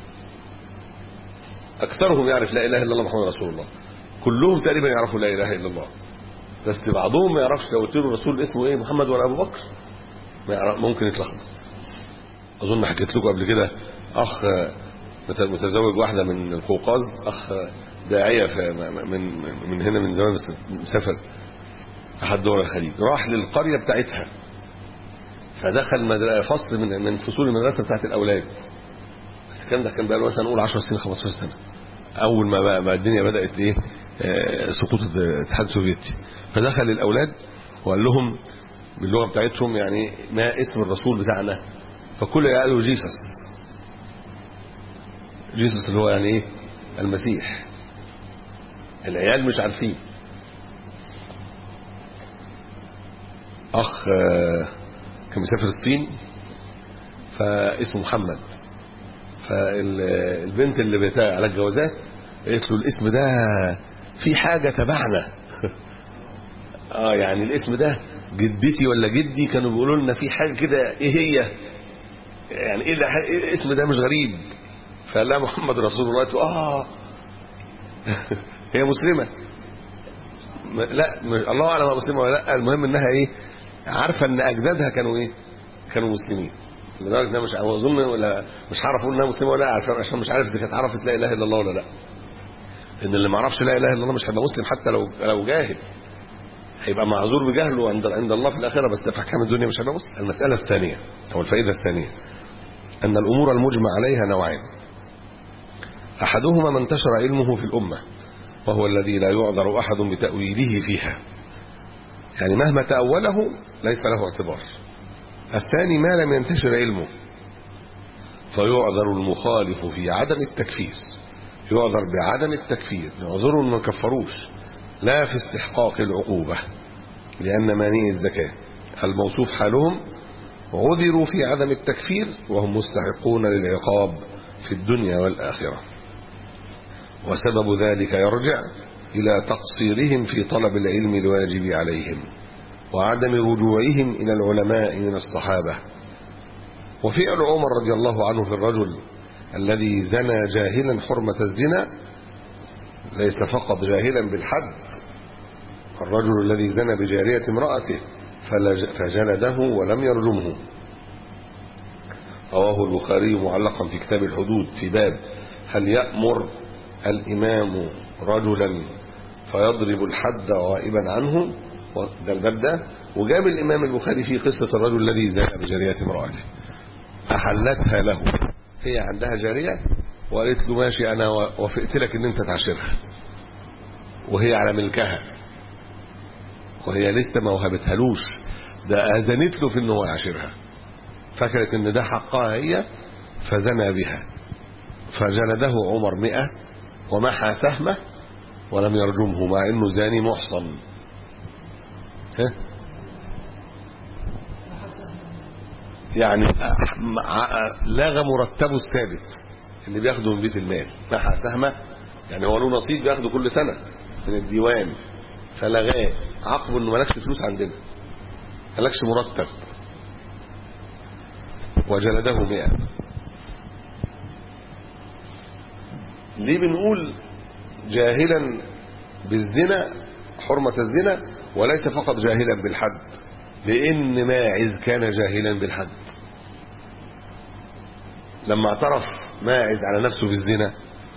اكثرهم يعرف لا اله الا الله محمد رسول الله كلهم تقريبا يعرفوا لا اله الا الله بس بعضهم ما يعرفش لو قلت له الرسول اسمه ايه محمد ولا ابو بكر ما يعرف ممكن يتلخبط اظن حكيت لكم قبل كده اخ متزوج واحده من القوقاز اخ داعيه من من هنا من زمان مسافر احد دول الخليج راح للقريه بتاعتها فدخل فصل من من فصول المدرسه بتاعت الاولاد بس الكلام ده كان بقى له مثلا نقول 10 سنين 15 سنه اول ما بقى ما الدنيا بدات ايه آه سقوط الاتحاد السوفيتي فدخل الاولاد وقال لهم باللغه بتاعتهم يعني ما اسم الرسول بتاعنا فكل قالوا جيسس جيسس اللي هو يعني ايه المسيح العيال مش عارفين اخ كان مسافر الصين فاسمه محمد فالبنت اللي بتاع على الجوازات قالت له الاسم ده في حاجه تبعنا اه يعني الاسم ده جدتي ولا جدي كانوا بيقولوا لنا في حاجه كده ايه هي يعني ايه, ده إيه الاسم ده مش غريب فقال لها محمد رسول الله قالت له اه هي مسلمه لا الله اعلم مسلمه ولا لا المهم انها ايه عارفه ان اجدادها كانوا ايه كانوا مسلمين لدرجه انها مش اظن ولا مش هعرف اقول انها مسلمه ولا لا عشان مش عارف اذا كانت عرفت لا اله الا الله ولا لا ان اللي ما يعرفش لا اله الا الله مش هيبقى مسلم حتى لو لو جاهل هيبقى معذور بجهله عند عند الله في الاخره بس في احكام الدنيا مش هيبقى مسلم المساله الثانيه او الفائده الثانيه ان الامور المجمع عليها نوعان احدهما ما انتشر علمه في الامه وهو الذي لا يعذر احد بتاويله فيها يعني مهما تاوله ليس له اعتبار الثاني ما لم ينتشر علمه فيعذر المخالف في عدم التكفير يعذر بعدم التكفير يعذروا ما كفروش لا في استحقاق العقوبة لأن مانع الزكاة الموصوف حالهم عذروا في عدم التكفير وهم مستحقون للعقاب في الدنيا والآخرة وسبب ذلك يرجع إلى تقصيرهم في طلب العلم الواجب عليهم وعدم رجوعهم إلى العلماء من الصحابة وفعل عمر رضي الله عنه في الرجل الذي زنى جاهلا حرمة الزنا ليس فقط جاهلا بالحد الرجل الذي زنى بجارية امرأته فجلده ولم يرجمه رواه البخاري معلقا في كتاب الحدود في باب هل يأمر الإمام رجلا فيضرب الحد غائبا عنه ده الباب ده وجاب الإمام البخاري في قصة الرجل الذي زنى بجارية امرأته أحلتها له هي عندها جارية وقالت له ماشي أنا وافقت لك إن أنت تعشرها وهي على ملكها وهي لسه ما وهبتهالوش ده أذنت له في إنه يعاشرها فكرت إن ده حقها هي فزنى بها فجلده عمر مئة ومحى سهمه ولم يرجمه مع إنه زاني محصن ها يعني لغى مرتبه الثابت اللي بياخده من بيت المال محى سهمه يعني هو له نصيب بياخده كل سنة من الديوان فلغاه عقبه انه مالكش فلوس عندنا مالكش مرتب وجلده مئة ليه بنقول جاهلا بالزنا حرمة الزنا وليس فقط جاهلا بالحد لان ماعز كان جاهلا بالحد لما اعترف ماعز على نفسه بالزنا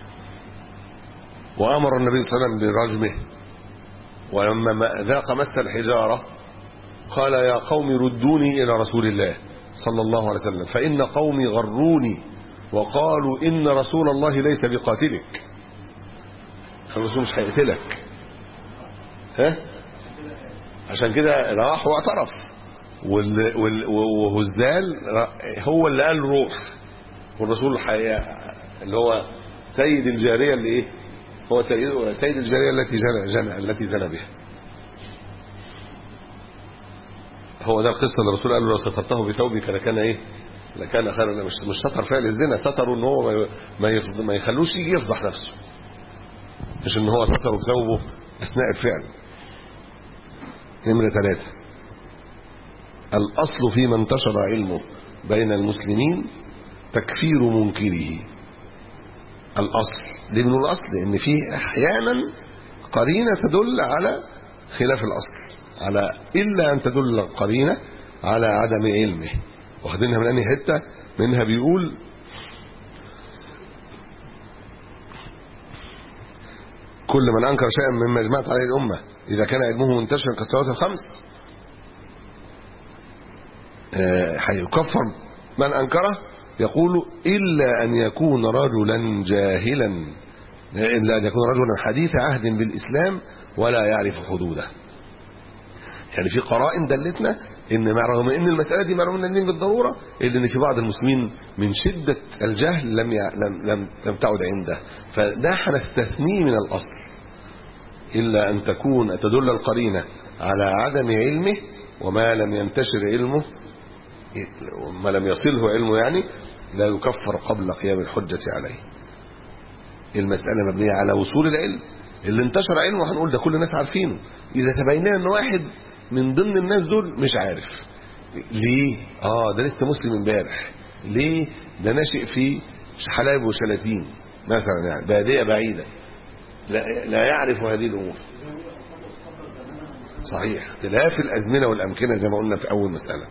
وامر النبي صلى الله عليه وسلم برجمه ولما ذاق مس الحجاره قال يا قوم ردوني الى رسول الله صلى الله عليه وسلم فان قومي غروني وقالوا إن رسول الله ليس بقاتلك الرسول مش هيقتلك ها عشان كده راح واعترف وال... وال... وهزال هو اللي قال روح والرسول حي... اللي هو سيد الجارية اللي ايه هو سيد سيد الجارية التي جنى, جنى التي زنى بها هو ده القصه اللي الرسول قال له لو سترته بثوبك لكان ايه لكان خيرا مش مش ستر فعل الزنا ستروا ان هو ما ما, يفض... ما يخلوش يجي يفضح نفسه مش ان هو ستره بثوبه اثناء الفعل نمره ثلاثة الاصل فيما انتشر علمه بين المسلمين تكفير منكره الاصل ليه بنقول الاصل لان في احيانا قرينه تدل على خلاف الاصل على الا ان تدل القرينه على عدم علمه واخدينها من انهي حته منها بيقول كل من انكر شيئا مما اجمعت عليه الامه اذا كان علمه منتشرا كالصلوات الخمس هيكفر من انكره يقول الا ان يكون رجلا جاهلا الا ان يكون رجلا حديث عهد بالاسلام ولا يعرف حدوده يعني في قرائن دلتنا ان رغم ان المساله دي معلومه من الدين بالضروره الا ان في بعض المسلمين من شده الجهل لم يع... لم لم, لم تعد عنده فده هنستثنيه من الاصل الا ان تكون تدل القرينه على عدم علمه وما لم ينتشر علمه وما لم يصله علمه يعني لا يكفر قبل قيام الحجه عليه المساله مبنيه على وصول العلم اللي انتشر علمه هنقول ده كل الناس عارفينه اذا تبين ان واحد من ضمن الناس دول مش عارف ليه اه ده لسه مسلم امبارح ليه ده ناشئ في حلايب وشلاتين مثلا يعني باديه بعيده لا, لا يعرف هذه الامور صحيح اختلاف الازمنه والامكنه زي ما قلنا في اول مساله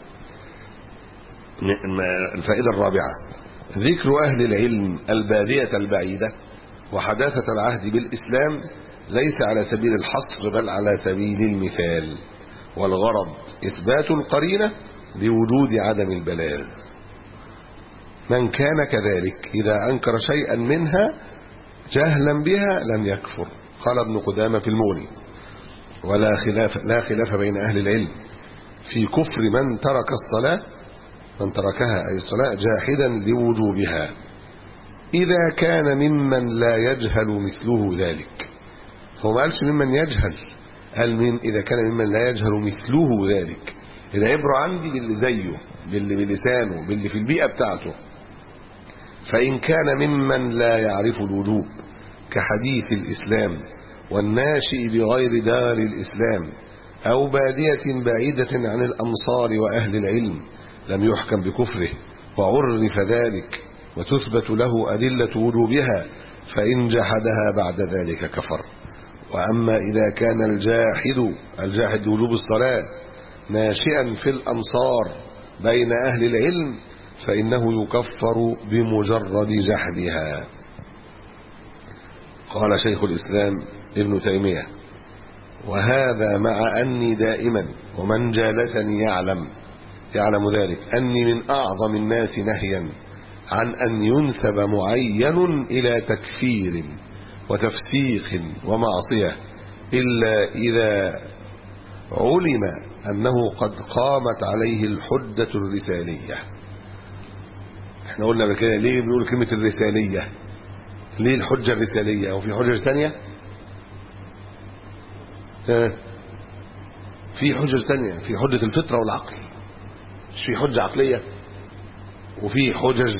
الفائده الرابعه ذكر اهل العلم الباديه البعيده وحداثه العهد بالاسلام ليس على سبيل الحصر بل على سبيل المثال والغرض إثبات القرينة لوجود عدم البلاغ من كان كذلك إذا أنكر شيئا منها جهلا بها لم يكفر قال ابن قدامة في المغني ولا خلاف لا خلاف بين أهل العلم في كفر من ترك الصلاة من تركها أي الصلاة جاحدا لوجوبها إذا كان ممن لا يجهل مثله ذلك هو ما قالش ممن يجهل قال من إذا كان ممن لا يجهل مثله ذلك العبرة عندي باللي زيه باللي بلسانه باللي في البيئة بتاعته فإن كان ممن لا يعرف الوجوب كحديث الإسلام والناشئ بغير دار الإسلام أو بادية بعيدة عن الأمصار وأهل العلم لم يحكم بكفره وعرف ذلك وتثبت له أدلة وجوبها فإن جحدها بعد ذلك كفر وأما إذا كان الجاحد الجاحد وجوب الصلاة ناشئا في الأمصار بين أهل العلم فإنه يكفر بمجرد جحدها قال شيخ الإسلام ابن تيمية وهذا مع أني دائما ومن جالسني يعلم يعلم ذلك أني من أعظم الناس نهيا عن أن ينسب معين إلى تكفير وتفسيخ ومعصية إلا إذا علم أنه قد قامت عليه الحجة الرسالية احنا قلنا بكده ليه بنقول كلمة الرسالية ليه الحجة الرسالية وفي حجج ثانية في حجج ثانية في حجة الفطرة والعقل مش في حجة عقلية وفي حجج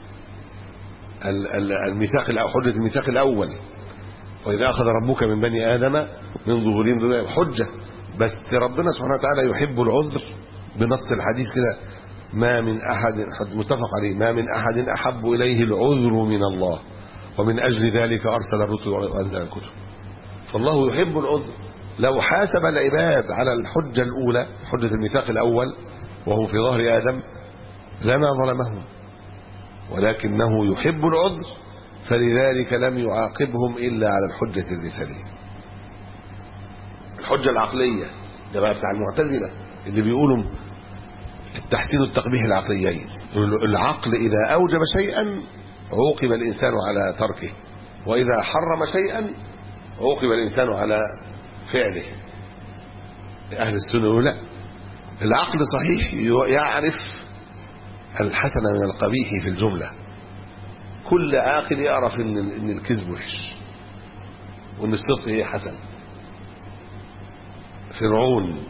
الميثاق حجة الميثاق الأول وإذا أخذ ربك من بني آدم من ظهورهم حجة بس ربنا سبحانه وتعالى يحب العذر بنص الحديث كده ما من أحد متفق عليه ما من أحد أحب إليه العذر من الله ومن أجل ذلك أرسل الرسل وأنزل الكتب فالله يحب العذر لو حاسب العباد على الحجة الأولى حجة الميثاق الأول وهم في ظهر آدم لما ظلمهم ولكنه يحب العذر فلذلك لم يعاقبهم إلا على الحجة الرسالية الحجة العقلية ده بقى بتاع المعتزلة اللي بيقولوا التحسين التقبيح العقليين العقل إذا أوجب شيئا عوقب الإنسان على تركه وإذا حرم شيئا عوقب الإنسان على فعله أهل السنة يقول لا العقل صحيح يعرف الحسن من القبيح في الجملة كل عاقل يعرف ان ان الكذب وحش وان الصدق هي حسن فرعون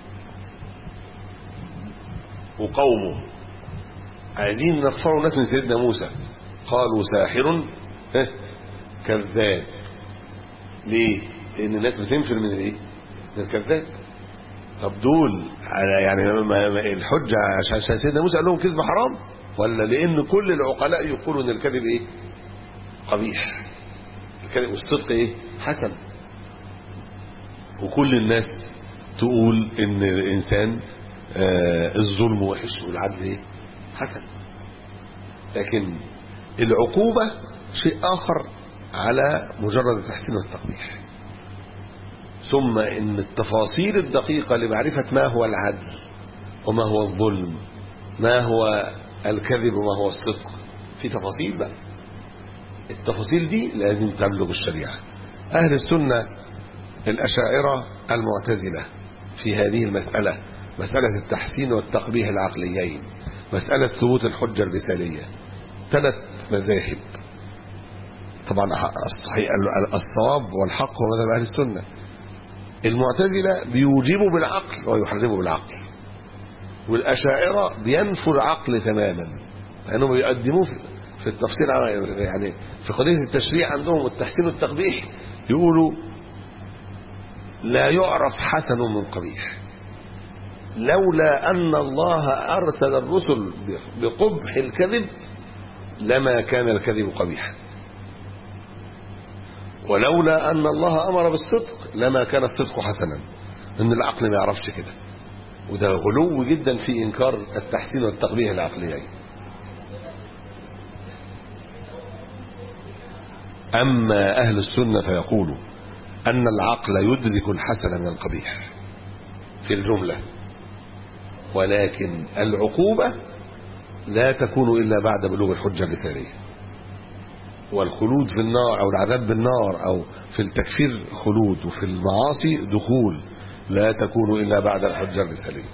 وقومه عايزين ينفروا الناس من سيدنا موسى قالوا ساحر كذاب ليه لان الناس بتنفر من الايه من الكذاب طب دول يعني الحجه عشان سيدنا موسى قال لهم كذب حرام ولا لان كل العقلاء يقولوا ان الكذب ايه قبيح الكذب والصدق ايه حسن وكل الناس تقول ان الانسان آه الظلم وحش والعدل ايه حسن لكن العقوبة شيء آخر على مجرد التحسين والتقبيح ثم ان التفاصيل الدقيقة لمعرفة ما هو العدل وما هو الظلم ما هو الكذب وما هو الصدق في تفاصيل بقى التفاصيل دي لازم تبلغ الشريعة أهل السنة الأشاعرة المعتزلة في هذه المسألة مسألة التحسين والتقبيح العقليين مسألة ثبوت الحجة الرسالية ثلاث مذاهب طبعا الصحيح الصواب والحق هو مذهب أهل السنة المعتزلة بيوجبوا بالعقل ويحرموا بالعقل والأشاعرة بينفوا العقل تماما لأنهم بيقدموه في التفصيل يعني في قضية التشريع عندهم التحسين والتقبيح يقولوا لا يعرف حسن من قبيح لولا أن الله أرسل الرسل بقبح الكذب لما كان الكذب قبيحا ولولا أن الله أمر بالصدق لما كان الصدق حسنا إن العقل ما يعرفش كده وده غلو جدا في إنكار التحسين والتقبيح العقليين أما أهل السنة فيقولوا أن العقل يدرك الحسن من القبيح في الجملة ولكن العقوبة لا تكون إلا بعد بلوغ الحجة الرسالية والخلود في النار أو العذاب بالنار أو في التكفير خلود وفي المعاصي دخول لا تكون إلا بعد الحجة الرسالية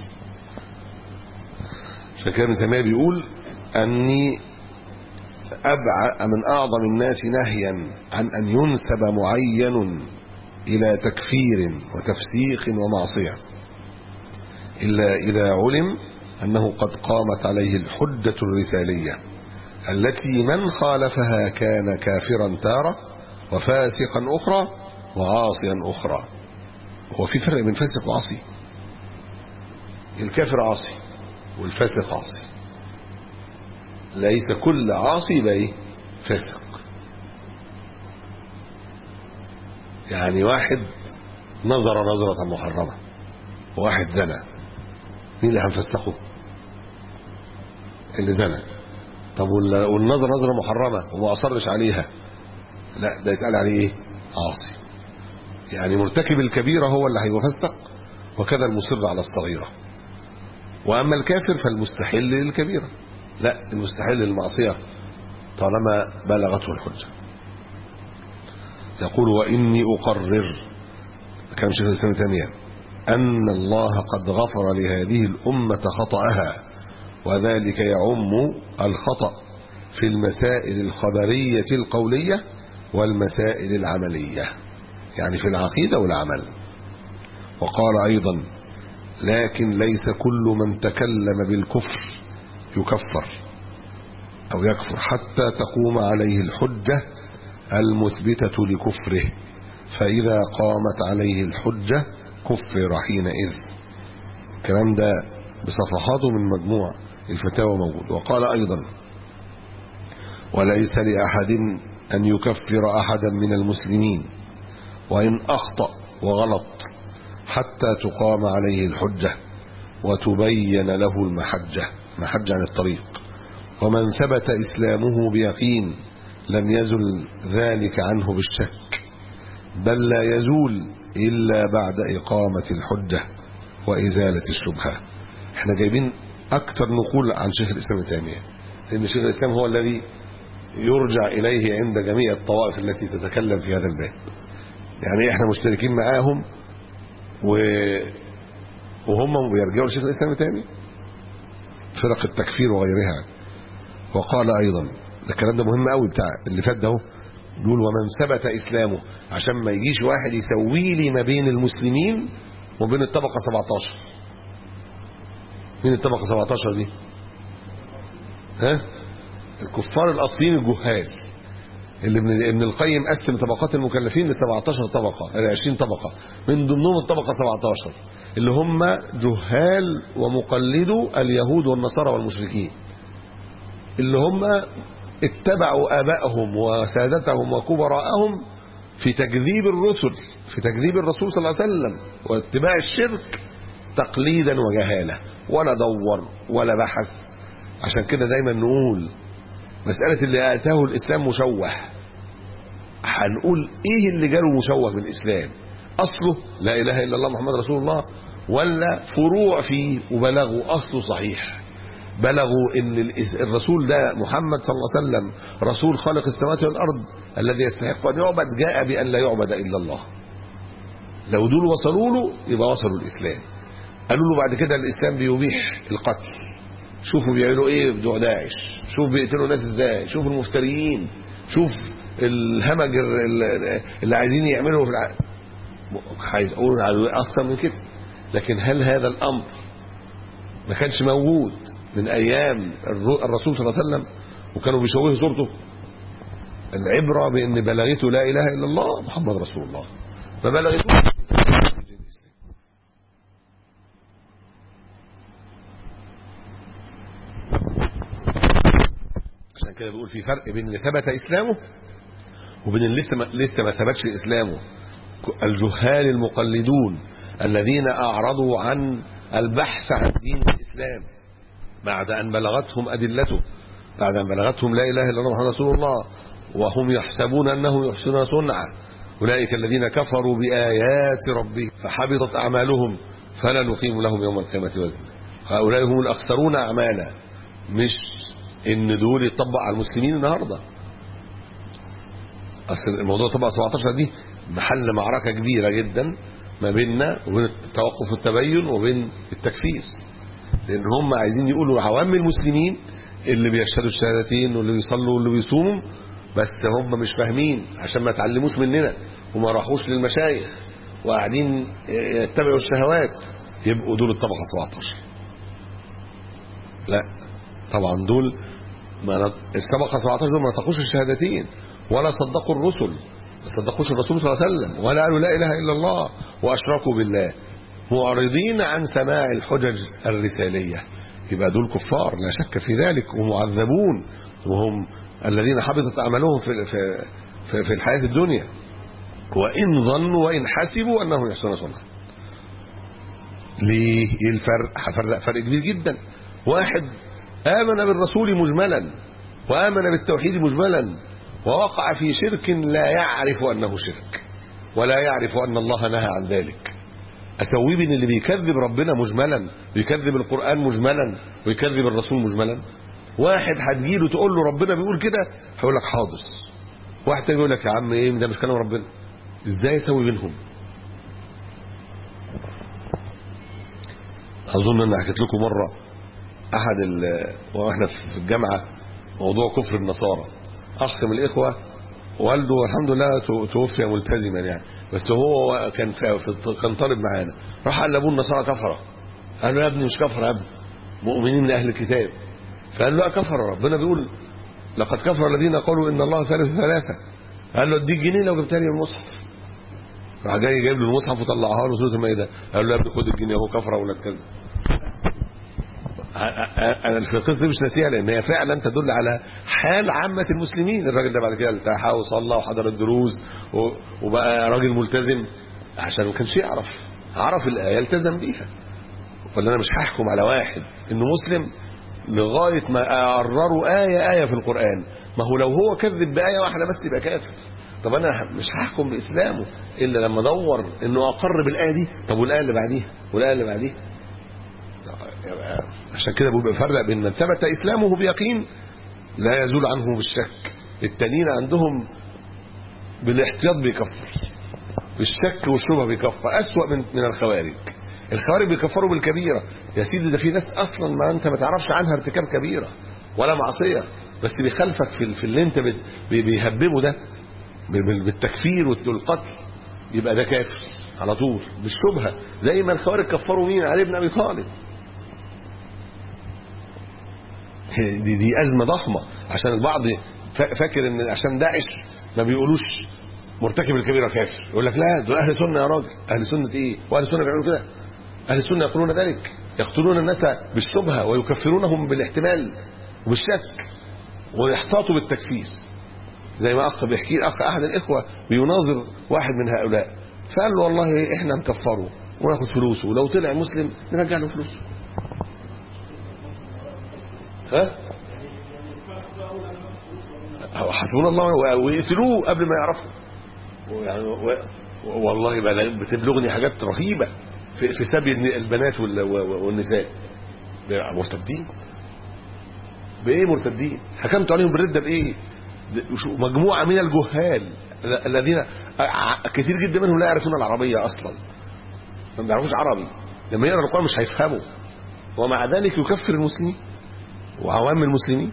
عشان كده ابن تيمية بيقول أني أبع من أعظم الناس نهيا عن أن ينسب معين إلى تكفير وتفسيق ومعصية إلا إذا علم أنه قد قامت عليه الحجة الرسالية التي من خالفها كان كافرا تارة وفاسقا أخرى وعاصيا أخرى هو في فرق بين فاسق وعاصي الكافر عاصي والفاسق عاصي ليس كل عاصي يبقى ايه فاسق يعني واحد نظر نظرة محرمة وواحد زنى مين اللي هنفسخه اللي زنى طب والنظر نظرة محرمة وما أصرش عليها لا ده يتقال عليه ايه عاصي يعني مرتكب الكبيرة هو اللي هيفسق وكذا المصر على الصغيرة وأما الكافر فالمستحل للكبيرة لا المستحل للمعصية طالما بلغته الحجة يقول وإني أقرر كلام شيخ الإسلام تيمية أن الله قد غفر لهذه الأمة خطأها وذلك يعم الخطأ في المسائل الخبرية القولية والمسائل العملية يعني في العقيدة والعمل وقال أيضا لكن ليس كل من تكلم بالكفر يكفر أو يكفر حتى تقوم عليه الحجة المثبتة لكفره فإذا قامت عليه الحجة كفر حينئذ الكلام ده بصفحاته من مجموع الفتاوى موجود وقال أيضا وليس لأحد أن يكفر أحدا من المسلمين وإن أخطأ وغلط حتى تقام عليه الحجة وتبين له المحجة محجة عن الطريق ومن ثبت إسلامه بيقين لم يزل ذلك عنه بالشك بل لا يزول إلا بعد إقامة الحجة وإزالة الشبهة احنا جايبين أكثر نقول عن شيخ الإسلام تيمية لأن شيخ الإسلام هو الذي يرجع إليه عند جميع الطوائف التي تتكلم في هذا الباب يعني احنا مشتركين معاهم و... وهم بيرجعوا لشيخ الإسلام تاني فرق التكفير وغيرها وقال أيضا ده الكلام ده مهم قوي بتاع اللي فات ده اهو يقول ومن ثبت إسلامه عشان ما يجيش واحد يسوي لي ما بين المسلمين وبين الطبقة 17 مين الطبقة 17 دي ها الكفار الأصليين الجهال اللي ابن ابن القيم قسم طبقات المكلفين ل 17 طبقة ل 20 طبقة من ضمنهم الطبقة 17 اللي هم جهال ومقلدو اليهود والنصارى والمشركين اللي هم اتبعوا آبائهم وسادتهم وكبراءهم في تكذيب الرسل في تكذيب الرسول صلى الله عليه وسلم واتباع الشرك تقليدا وجهالة ولا دور ولا بحث عشان كده دايما نقول مسألة اللي آتاه الإسلام مشوه هنقول إيه اللي جاله مشوه بالإسلام أصله لا إله إلا الله محمد رسول الله ولا فروع فيه وبلغوا أصله صحيح بلغوا ان الرسول ده محمد صلى الله عليه وسلم رسول خالق السماوات والارض الذي يستحق ان يعبد جاء بان لا يعبد الا الله لو دول وصلوا له يبقى وصلوا الاسلام قالوا له بعد كده الاسلام بيبيح القتل شوفوا بيعملوا ايه بتوع داعش شوف بيقتلوا ناس ازاي شوف المفتريين شوف الهمج اللي عايزين يعملوا في الع... عايز اقول اكثر من كده لكن هل هذا الامر ما كانش موجود من ايام الرسول صلى الله عليه وسلم وكانوا بيشوهوا صورته العبره بان بلغته لا اله الا الله محمد رسول الله ما بلغته عشان كده بيقول في فرق بين اللي ثبت اسلامه وبين اللي لسه ما, لسه ما ثبتش اسلامه الجهال المقلدون الذين اعرضوا عن البحث عن دين الاسلام بعد أن بلغتهم أدلته بعد أن بلغتهم لا إله إلا الله محمد رسول الله وهم يحسبون أنه يحسنون صنعا أولئك الذين كفروا بآيات ربهم فحبطت أعمالهم فلا نقيم لهم يوم القيامة وزنا هؤلاء هم الأخسرون أعمالا مش إن دول يطبق على المسلمين النهاردة أصل الموضوع طبق 17 دي محل معركة كبيرة جدا ما بيننا وبين توقف التبين وبين التكفير لان هم عايزين يقولوا عوام المسلمين اللي بيشهدوا الشهادتين واللي بيصلوا واللي بيصوموا بس هم مش فاهمين عشان ما اتعلموش مننا وما راحوش للمشايخ وقاعدين يتبعوا الشهوات يبقوا دول الطبقه 17 لا طبعا دول ما الطبقه 17 دول ما نطقوش الشهادتين ولا صدقوا الرسل ما صدقوش الرسول صلى الله عليه وسلم ولا قالوا لا اله الا الله واشركوا بالله معرضين عن سماع الحجج الرسالية يبقى دول كفار لا شك في ذلك ومعذبون وهم الذين حبطت أعمالهم في, في, في, في الحياة الدنيا وإن ظنوا وإن حسبوا أنهم يحسنون صنعا ليه الفرق هفرق فرق كبير جدا واحد آمن بالرسول مجملا وآمن بالتوحيد مجملا ووقع في شرك لا يعرف أنه شرك ولا يعرف أن الله نهى عن ذلك اسويه بين اللي بيكذب ربنا مجملا بيكذب القرآن مجملا ويكذب الرسول مجملا واحد هتجيله تقول له ربنا بيقول كده هيقول لك حاضر واحد تاني يقول لك يا عم ايه ده مش كلام ربنا ازاي اسوي بينهم اظن ان حكيت لكم مره احد واحنا في الجامعه موضوع كفر النصارى اخ من الاخوه والده الحمد لله توفي ملتزما يعني بس هو كان في كان طالب معانا راح قال لابوه النصارى كفره قال له يا ابني مش كفره يا ابني مؤمنين من اهل الكتاب فقال له لا كفر ربنا بيقول لقد كفر الذين قالوا ان الله ثالث ثلاثه قال له اديك جنيه لو جبت لي المصحف راح جاي جايب له المصحف وطلعها له سوره المائده قال له يا ابني خد الجنيه اهو كفره ولا كذا انا القصه دي مش ناسيها لان هي فعلا تدل على حال عامه المسلمين الراجل ده بعد كده التحى وصلى وحضر الدروس وبقى راجل ملتزم عشان ما كانش يعرف عرف الايه التزم بيها ولا انا مش هحكم على واحد انه مسلم لغايه ما اقرروا ايه ايه في القران ما هو لو هو كذب بايه واحده بس يبقى كافر طب انا مش هحكم باسلامه الا لما ادور انه اقر بالايه دي طب والايه اللي بعديها والايه اللي بعديها عشان كده بيبقى فرق بين من ثبت اسلامه بيقين لا يزول عنه بالشك التانيين عندهم بالاحتياط بيكفر بالشك والشبهه بيكفر اسوأ من من الخوارج الخوارج بيكفروا بالكبيره يا سيدي ده في ناس اصلا ما انت ما تعرفش عنها ارتكاب كبيره ولا معصيه بس بيخالفك في في اللي انت بت- بي- بيهببه ده بال- بالتكفير والقتل يبقى ده كافر على طول بالشبهه زي ما الخوارج كفروا مين علي بن ابي طالب دي دي ازمه ضخمه عشان البعض فا- فاكر ان عشان داعش ما بيقولوش مرتكب الكبيره كافر يقول لك لا دول اهل سنه يا راجل اهل سنه ايه واهل السنه بيعملوا كده اهل السنه يقولون ذلك يقتلون الناس بالشبهه ويكفرونهم بالاحتمال وبالشك ويحتاطوا بالتكفير زي ما اخ بيحكي اخ احد الاخوه بيناظر واحد من هؤلاء فقال له والله احنا نكفره وناخد فلوسه ولو طلع مسلم نرجع له فلوسه ها هو حسبنا الله و- ويقتلوه قبل ما يعرفوا يعني و- والله بلا- بتبلغني حاجات رهيبه في في سبي الن- البنات وال- و- والنساء مرتدين بايه مرتدين حكمت عليهم بالرده بايه ده- شو- مجموعه من الجهال ال- الذين ع- كثير جدا منهم لا يعرفون العربيه اصلا ما بيعرفوش عربي لما يقرا القران مش هيفهموا ومع ذلك يكفر المسلمين وعوام المسلمين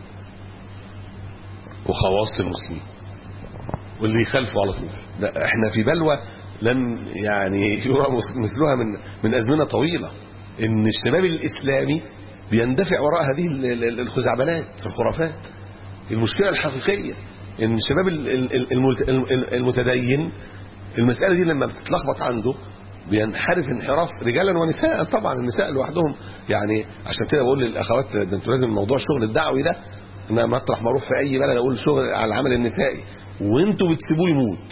وخواص المسلمين واللي يخالفوا على طول ده احنا في بلوى لم يعني يرى مثلها من من ازمنه طويله ان الشباب الاسلامي بيندفع وراء هذه ال- ال- الخزعبلات في الخرافات المشكله الحقيقيه ان الشباب ال- ال- الملت- الم- المتدين المساله دي لما بتتلخبط عنده بينحرف انحراف رجالا ونساء طبعا النساء لوحدهم يعني عشان كده بقول للاخوات ده انتوا لازم موضوع الشغل الدعوي ده انا مطرح ما اروح في اي بلد اقول شغل على العمل النسائي وانتوا بتسيبوه يموت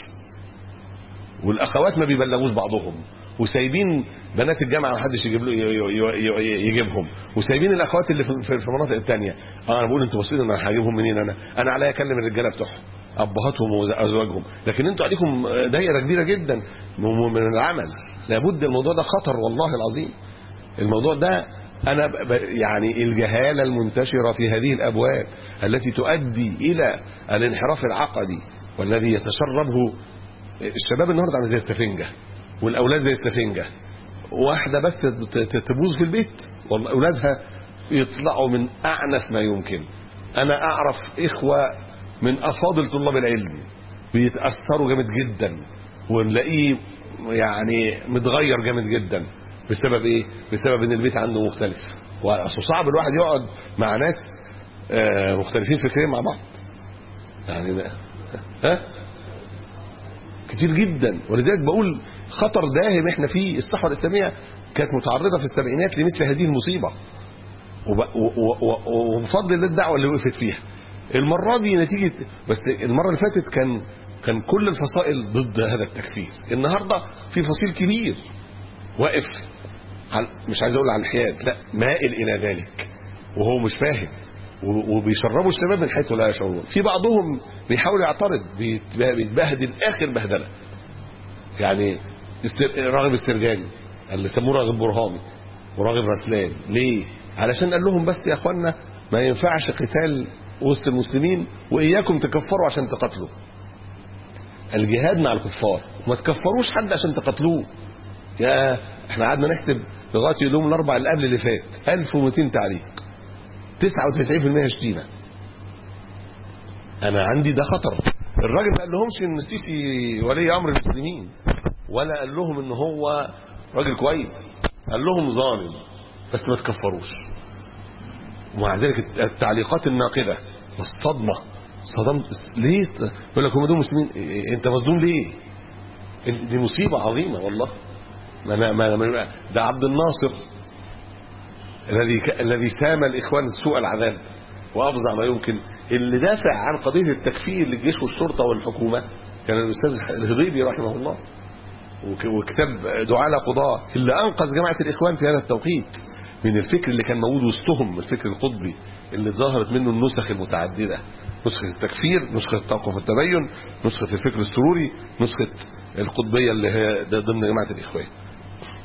والاخوات ما بيبلغوش بعضهم وسايبين بنات الجامعه ما حدش يجيب له ي- ي- ي- يجيبهم وسايبين الاخوات اللي في في- في المناطق الثانيه اه انا بقول انتوا بصين انا هجيبهم منين انا انا عليا اكلم الرجاله بتوعهم ابهاتهم وازواجهم لكن انتوا عليكم دايره كبيره جدا من من العمل لابد الموضوع ده خطر والله العظيم الموضوع ده انا ب- ب- يعني الجهاله المنتشره في هذه الابواب التي تؤدي الى الانحراف العقدي والذي يتشربه الشباب النهارده عامل زي السفنجه والاولاد زي السفنجه واحده بس ت- ت- تبوظ في البيت والله اولادها يطلعوا من اعنف ما يمكن انا اعرف اخوه من افاضل طلاب العلم بيتاثروا جامد جدا ونلاقيه يعني متغير جامد جدا بسبب ايه بسبب ان البيت عنده مختلف واصل صعب الواحد يقعد مع ناس آه، مختلفين فكريا مع بعض يعني ده ها كتير جدا ولذلك بقول خطر داهم احنا فيه الصحوه الاسلاميه كانت متعرضه في السبعينات لمثل هذه المصيبه وب- و- و- و- وبفضل الله الدعوه اللي وقفت فيها المره دي نتيجه بس المره اللي فاتت كان كان كل الفصائل ضد هذا التكفير النهارده في فصيل كبير واقف على مش عايز اقول على الحياد لا مائل الى ذلك وهو مش فاهم و- وبيشربوا الشباب من حيث لا يشعرون في بعضهم بيحاول يعترض بيت- بيتبهدل اخر بهدله يعني استر... راغب استرجاني اللي سموه راغب برهامي وراغب رسلان ليه علشان قال لهم بس يا اخوانا ما ينفعش قتال وسط المسلمين واياكم تكفروا عشان تقتلوا الجهاد مع الكفار وما تكفروش حد عشان تقتلوه يا احنا قعدنا نحسب لغايه يوم الاربع اللي قبل اللي فات 1200 تعليق 99% شتيمه انا عندي ده خطر الراجل ما قال لهمش ان السيسي ولي امر المسلمين ولا قال لهم ان هو راجل كويس قال لهم ظالم بس ما تكفروش ومع ذلك التعليقات الناقده والصدمه صدمت ليه يقول لك هم دول مسلمين إيه- انت مصدوم ليه دي مصيبه عظيمه والله ما ما ما ما- ده عبد الناصر الذي ك- الذي سام الاخوان سوء العذاب وافظع ما يمكن اللي دافع عن قضيه التكفير للجيش والشرطه والحكومه كان الاستاذ الهضيبي رحمه الله وك- وكتاب دعاء لا قضاء اللي انقذ جماعه الاخوان في هذا التوقيت من الفكر اللي كان موجود وسطهم الفكر القطبي اللي ظهرت منه النسخ المتعدده نسخه التكفير نسخه التوقف والتبين نسخه الفكر السروري نسخه القطبيه اللي هي ده ضمن جماعه الاخوان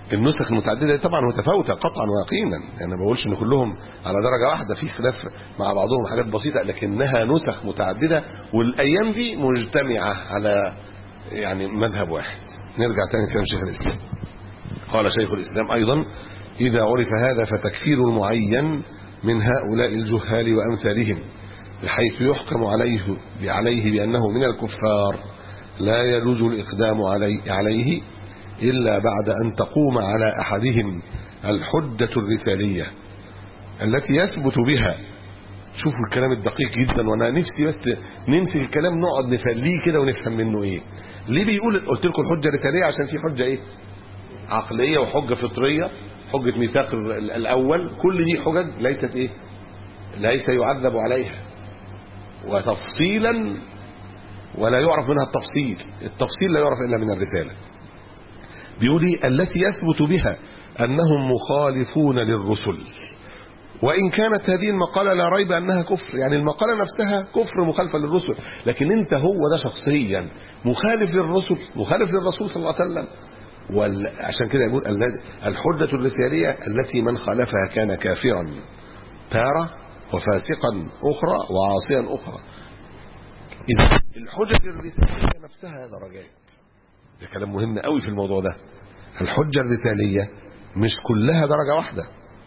النسخ المتعدده دي طبعا متفاوته قطعا ويقينا يعني ما بقولش ان كلهم على درجه واحده في خلاف مع بعضهم حاجات بسيطه لكنها نسخ متعدده والايام دي مجتمعه على يعني مذهب واحد نرجع تاني كلام شيخ الاسلام قال شيخ الاسلام ايضا اذا عرف هذا فتكفير المعين من هؤلاء الجهال وامثالهم بحيث يحكم عليه عليه بانه من الكفار لا يجوز الاقدام عليه عليه إلا بعد أن تقوم على أحدهم الحجة الرسالية التي يثبت بها شوفوا الكلام الدقيق جدا وانا نفسي بس نمسك الكلام نقعد نفليه كده ونفهم منه ايه ليه بيقول قلت لكم الحجه الرساليه عشان في حجه ايه عقليه وحجه فطريه حجه ميثاق الاول كل دي حجج ليست ايه ليس يعذب عليها وتفصيلا ولا يعرف منها التفصيل التفصيل لا يعرف الا من الرساله بيقول التي يثبت بها أنهم مخالفون للرسل وإن كانت هذه المقالة لا ريب أنها كفر يعني المقالة نفسها كفر مخالفة للرسل لكن أنت هو ده شخصيا مخالف للرسل مخالف للرسول صلى الله عليه وسلم وعشان كده يقول الحجة الرسالية التي من خالفها كان كافرا تارة وفاسقا أخرى وعاصيا أخرى إذا الحجة الرسالية نفسها درجات ده كلام مهم قوي في الموضوع ده الحجة الرسالية مش كلها درجة واحدة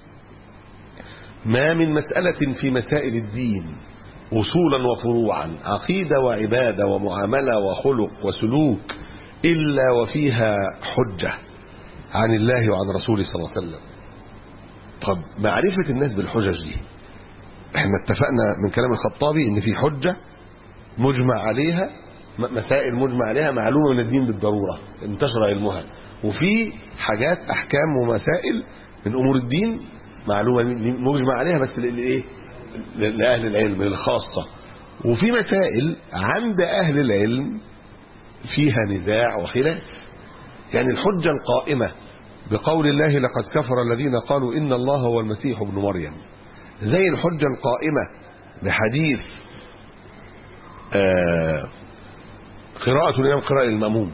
ما من مسألة في مسائل الدين أصولا وفروعا عقيدة وعبادة ومعاملة وخلق وسلوك إلا وفيها حجة عن الله وعن رسوله صلى الله عليه وسلم طب معرفة الناس بالحجج دي احنا اتفقنا من كلام الخطابي ان في حجة مجمع عليها مسائل مجمع عليها معلومة من الدين بالضرورة انتشر علمها وفي حاجات أحكام ومسائل من أمور الدين معلومة مجمع عليها بس لإيه لأهل العلم للخاصة وفي مسائل عند أهل العلم فيها نزاع وخلاف يعني الحجة القائمة بقول الله لقد كفر الذين قالوا إن الله هو المسيح ابن مريم زي الحجة القائمة بحديث آه قراءة الإمام قراءة المأموم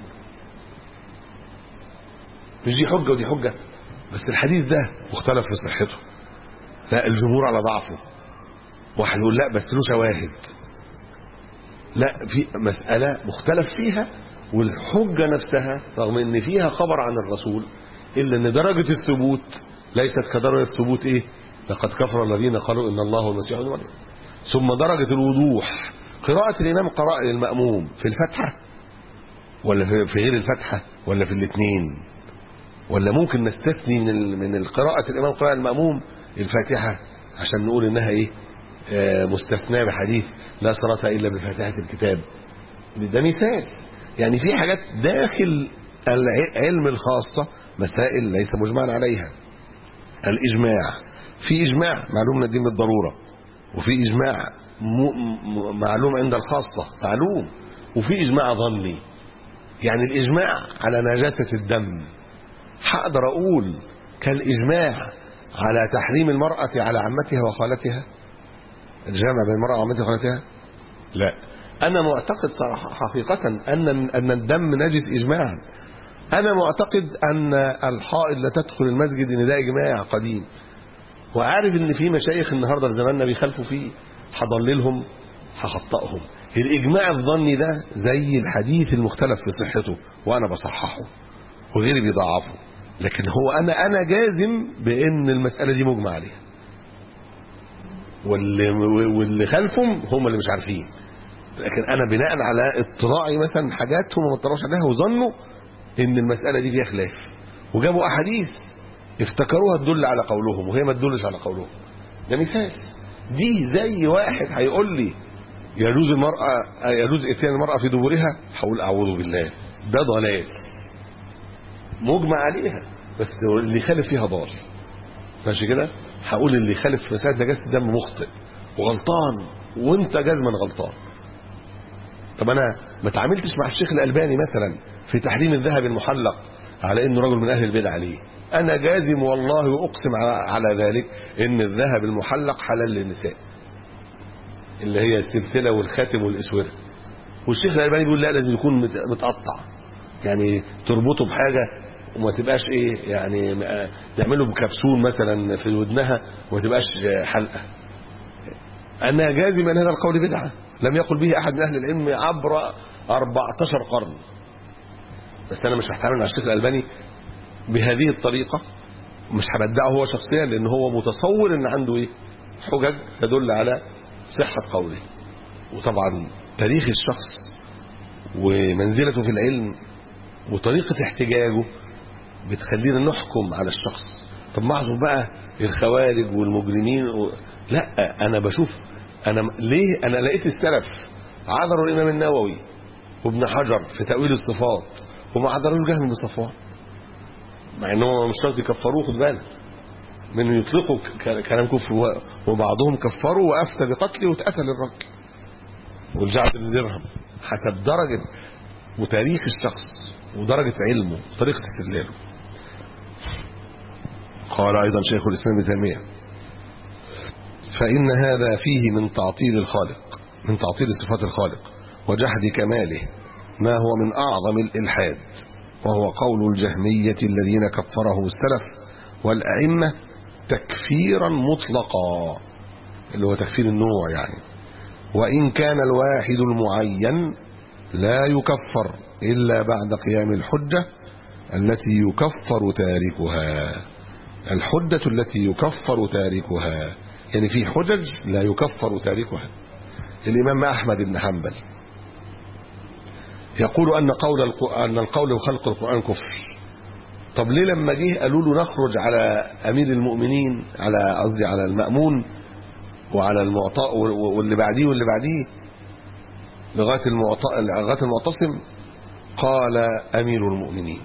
مش دي حجة ودي حجة بس الحديث ده مختلف في صحته لا الجمهور على ضعفه واحد يقول لا بس له شواهد لا في مسألة مختلف فيها والحجة نفسها رغم ان فيها خبر عن الرسول الا ان درجة الثبوت ليست كدرجة ثبوت ايه لقد كفر الذين قالوا ان الله هو المسيح ابن مريم ثم درجة الوضوح قراءة الإمام قراءة للمأموم في الفتحة ولا في غير الفتحة ولا في الاثنين ولا ممكن نستثني من من القراءة الإمام قراءة المأموم الفاتحة عشان نقول إنها إيه آه مستثناة بحديث لا صلاة إلا بفاتحة الكتاب ده مثال يعني في حاجات داخل العلم الخاصة مسائل ليس مجمعا عليها الإجماع في إجماع معلوم من الدين بالضرورة وفي إجماع معلوم عند الخاصة معلوم وفي إجماع ظني يعني الإجماع على نجاسة الدم هقدر أقول كالإجماع على تحريم المرأة على عمتها وخالتها الجامع بين المرأة وعمتها وخالتها لا أنا معتقد صراحة حقيقة أن أن الدم نجس إجماعا أنا معتقد أن الحائض لا تدخل المسجد إن ده إجماع قديم وعارف إن في مشايخ النهاردة في زماننا بيخالفوا فيه هضللهم هخطئهم الإجماع الظني ده زي الحديث المختلف في صحته وأنا بصححه وغيري بيضعفه لكن هو أنا أنا جازم بأن المسألة دي مجمع عليها واللي, واللي خلفهم هم اللي مش عارفين لكن أنا بناء على اطلاعي مثلا حاجات هم ما اطلعوش عليها وظنوا ان المسألة دي فيها خلاف وجابوا أحاديث افتكروها تدل على قولهم وهي ما تدلش على قولهم ده مثال دي زي واحد هيقول لي يجوز المرأة يجوز اتيان المرأة في دبرها هقول أعوذ بالله ده ضلال مجمع عليها بس اللي خالف فيها ضال ماشي كده هقول اللي خالف في مسألة نجاسة الدم مخطئ وغلطان وانت جزما غلطان طب انا ما تعاملتش مع الشيخ الألباني مثلا في تحريم الذهب المحلق على انه رجل من اهل البدع عليه انا جازم والله واقسم على ذلك ان الذهب المحلق حلال للنساء اللي هي السلسله والخاتم والاسوره والشيخ الالباني بيقول لا لازم يكون متقطع يعني تربطه بحاجه وما تبقاش ايه يعني م- تعمله بكبسول مثلا في ودنها وما تبقاش حلقه انها جازمه ان هذا القول بدعه لم يقل به احد من اهل العلم عبر 14 قرن بس انا مش هحتمل على الشيخ الالباني بهذه الطريقه مش هبدعه هو شخصيا لان هو متصور ان عنده ايه حجج تدل على صحه قوله وطبعا تاريخ الشخص ومنزلته في العلم وطريقه احتجاجه بتخلينا نحكم على الشخص طب معظم بقى الخوارج والمجرمين و... لا انا بشوف انا ليه انا لقيت السلف عذروا الامام النووي وابن حجر في تاويل الصفات وما عذروش جهم بن صفوان مع ان هو مش شرط يكفروه خد بالك من يطلقوا ك- كلام كفر و- وبعضهم كفروا وافتى بقتله واتقتل الرجل والجعد بن درهم حسب درجه وتاريخ الشخص ودرجه علمه وطريقه استدلاله قال ايضا شيخ الاسلام ابن تيميه فان هذا فيه من تعطيل الخالق من تعطيل صفات الخالق وجحد كماله ما هو من اعظم الالحاد وهو قول الجهميه الذين كفرهم السلف والائمه تكفيرا مطلقا اللي هو تكفير النوع يعني وان كان الواحد المعين لا يكفر الا بعد قيام الحجه التي يكفر تاركها الحجه التي يكفر تاركها يعني في حجج لا يكفر تاركها الامام احمد بن حنبل يقول ان قول الق- ان القول بخلق القران كفر طب ليه لما جه قالوا له نخرج على امير المؤمنين على قصدي على المامون وعلى المعطاء واللي بعديه واللي بعديه لغايه المعطاء لغايه المعتصم قال امير المؤمنين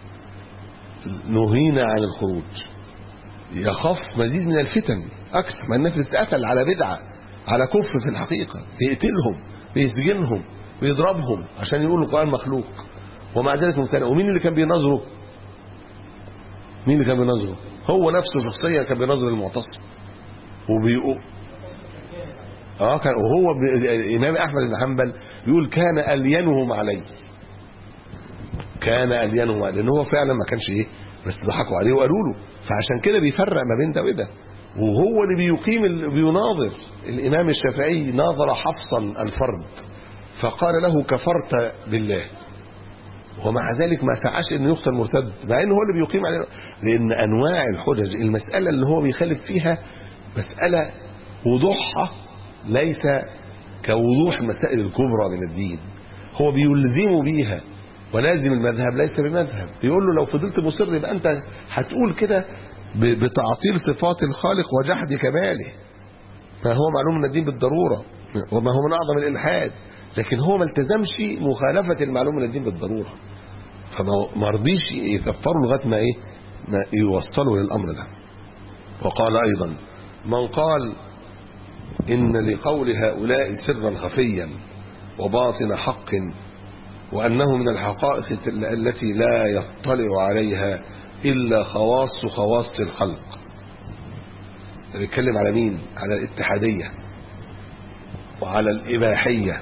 نهينا عن الخروج يخاف مزيد من الفتن اكثر ما الناس بتتقتل على بدعه على كفر في الحقيقه بيقتلهم بيسجنهم بيضربهم عشان يقولوا القران مخلوق ومع ذلك ممتنع ومين اللي كان بيناظره مين اللي كان بيناظره هو نفسه شخصيا كان بيناظر المعتصم وبيقول اه كان وهو ب- الامام احمد بن حنبل بيقول كان الينهم عليه كان الينهم عليه لان هو فعلا ما كانش ايه بس ضحكوا عليه وقالوا له فعشان كده بيفرق ما بين ده وده وهو اللي بيقيم ال- بيناظر الامام الشافعي ناظر حفصا الفرد فقال له كفرت بالله ومع ذلك ما سعاش انه يقتل مرتد مع انه هو اللي بيقيم عليه لان انواع الحجج المساله اللي هو بيخالف فيها مساله وضوحها ليس كوضوح المسائل الكبرى من الدين هو بيلزمه بيها ولازم المذهب ليس بمذهب بيقول له لو فضلت مصر يبقى انت هتقول كده ب- بتعطيل صفات الخالق وجحد كماله ما هو معلوم من الدين بالضروره وما هو من اعظم الالحاد لكن هو ما التزمش مخالفه المعلوم من الدين بالضروره فما ما رضيش يكفروا لغايه ما ايه ما يوصلوا للامر ده وقال ايضا من قال ان لقول هؤلاء سرا خفيا وباطن حق وانه من الحقائق التي لا يطلع عليها الا خواص خواص الخلق ده بيتكلم على مين على الاتحاديه وعلى الاباحيه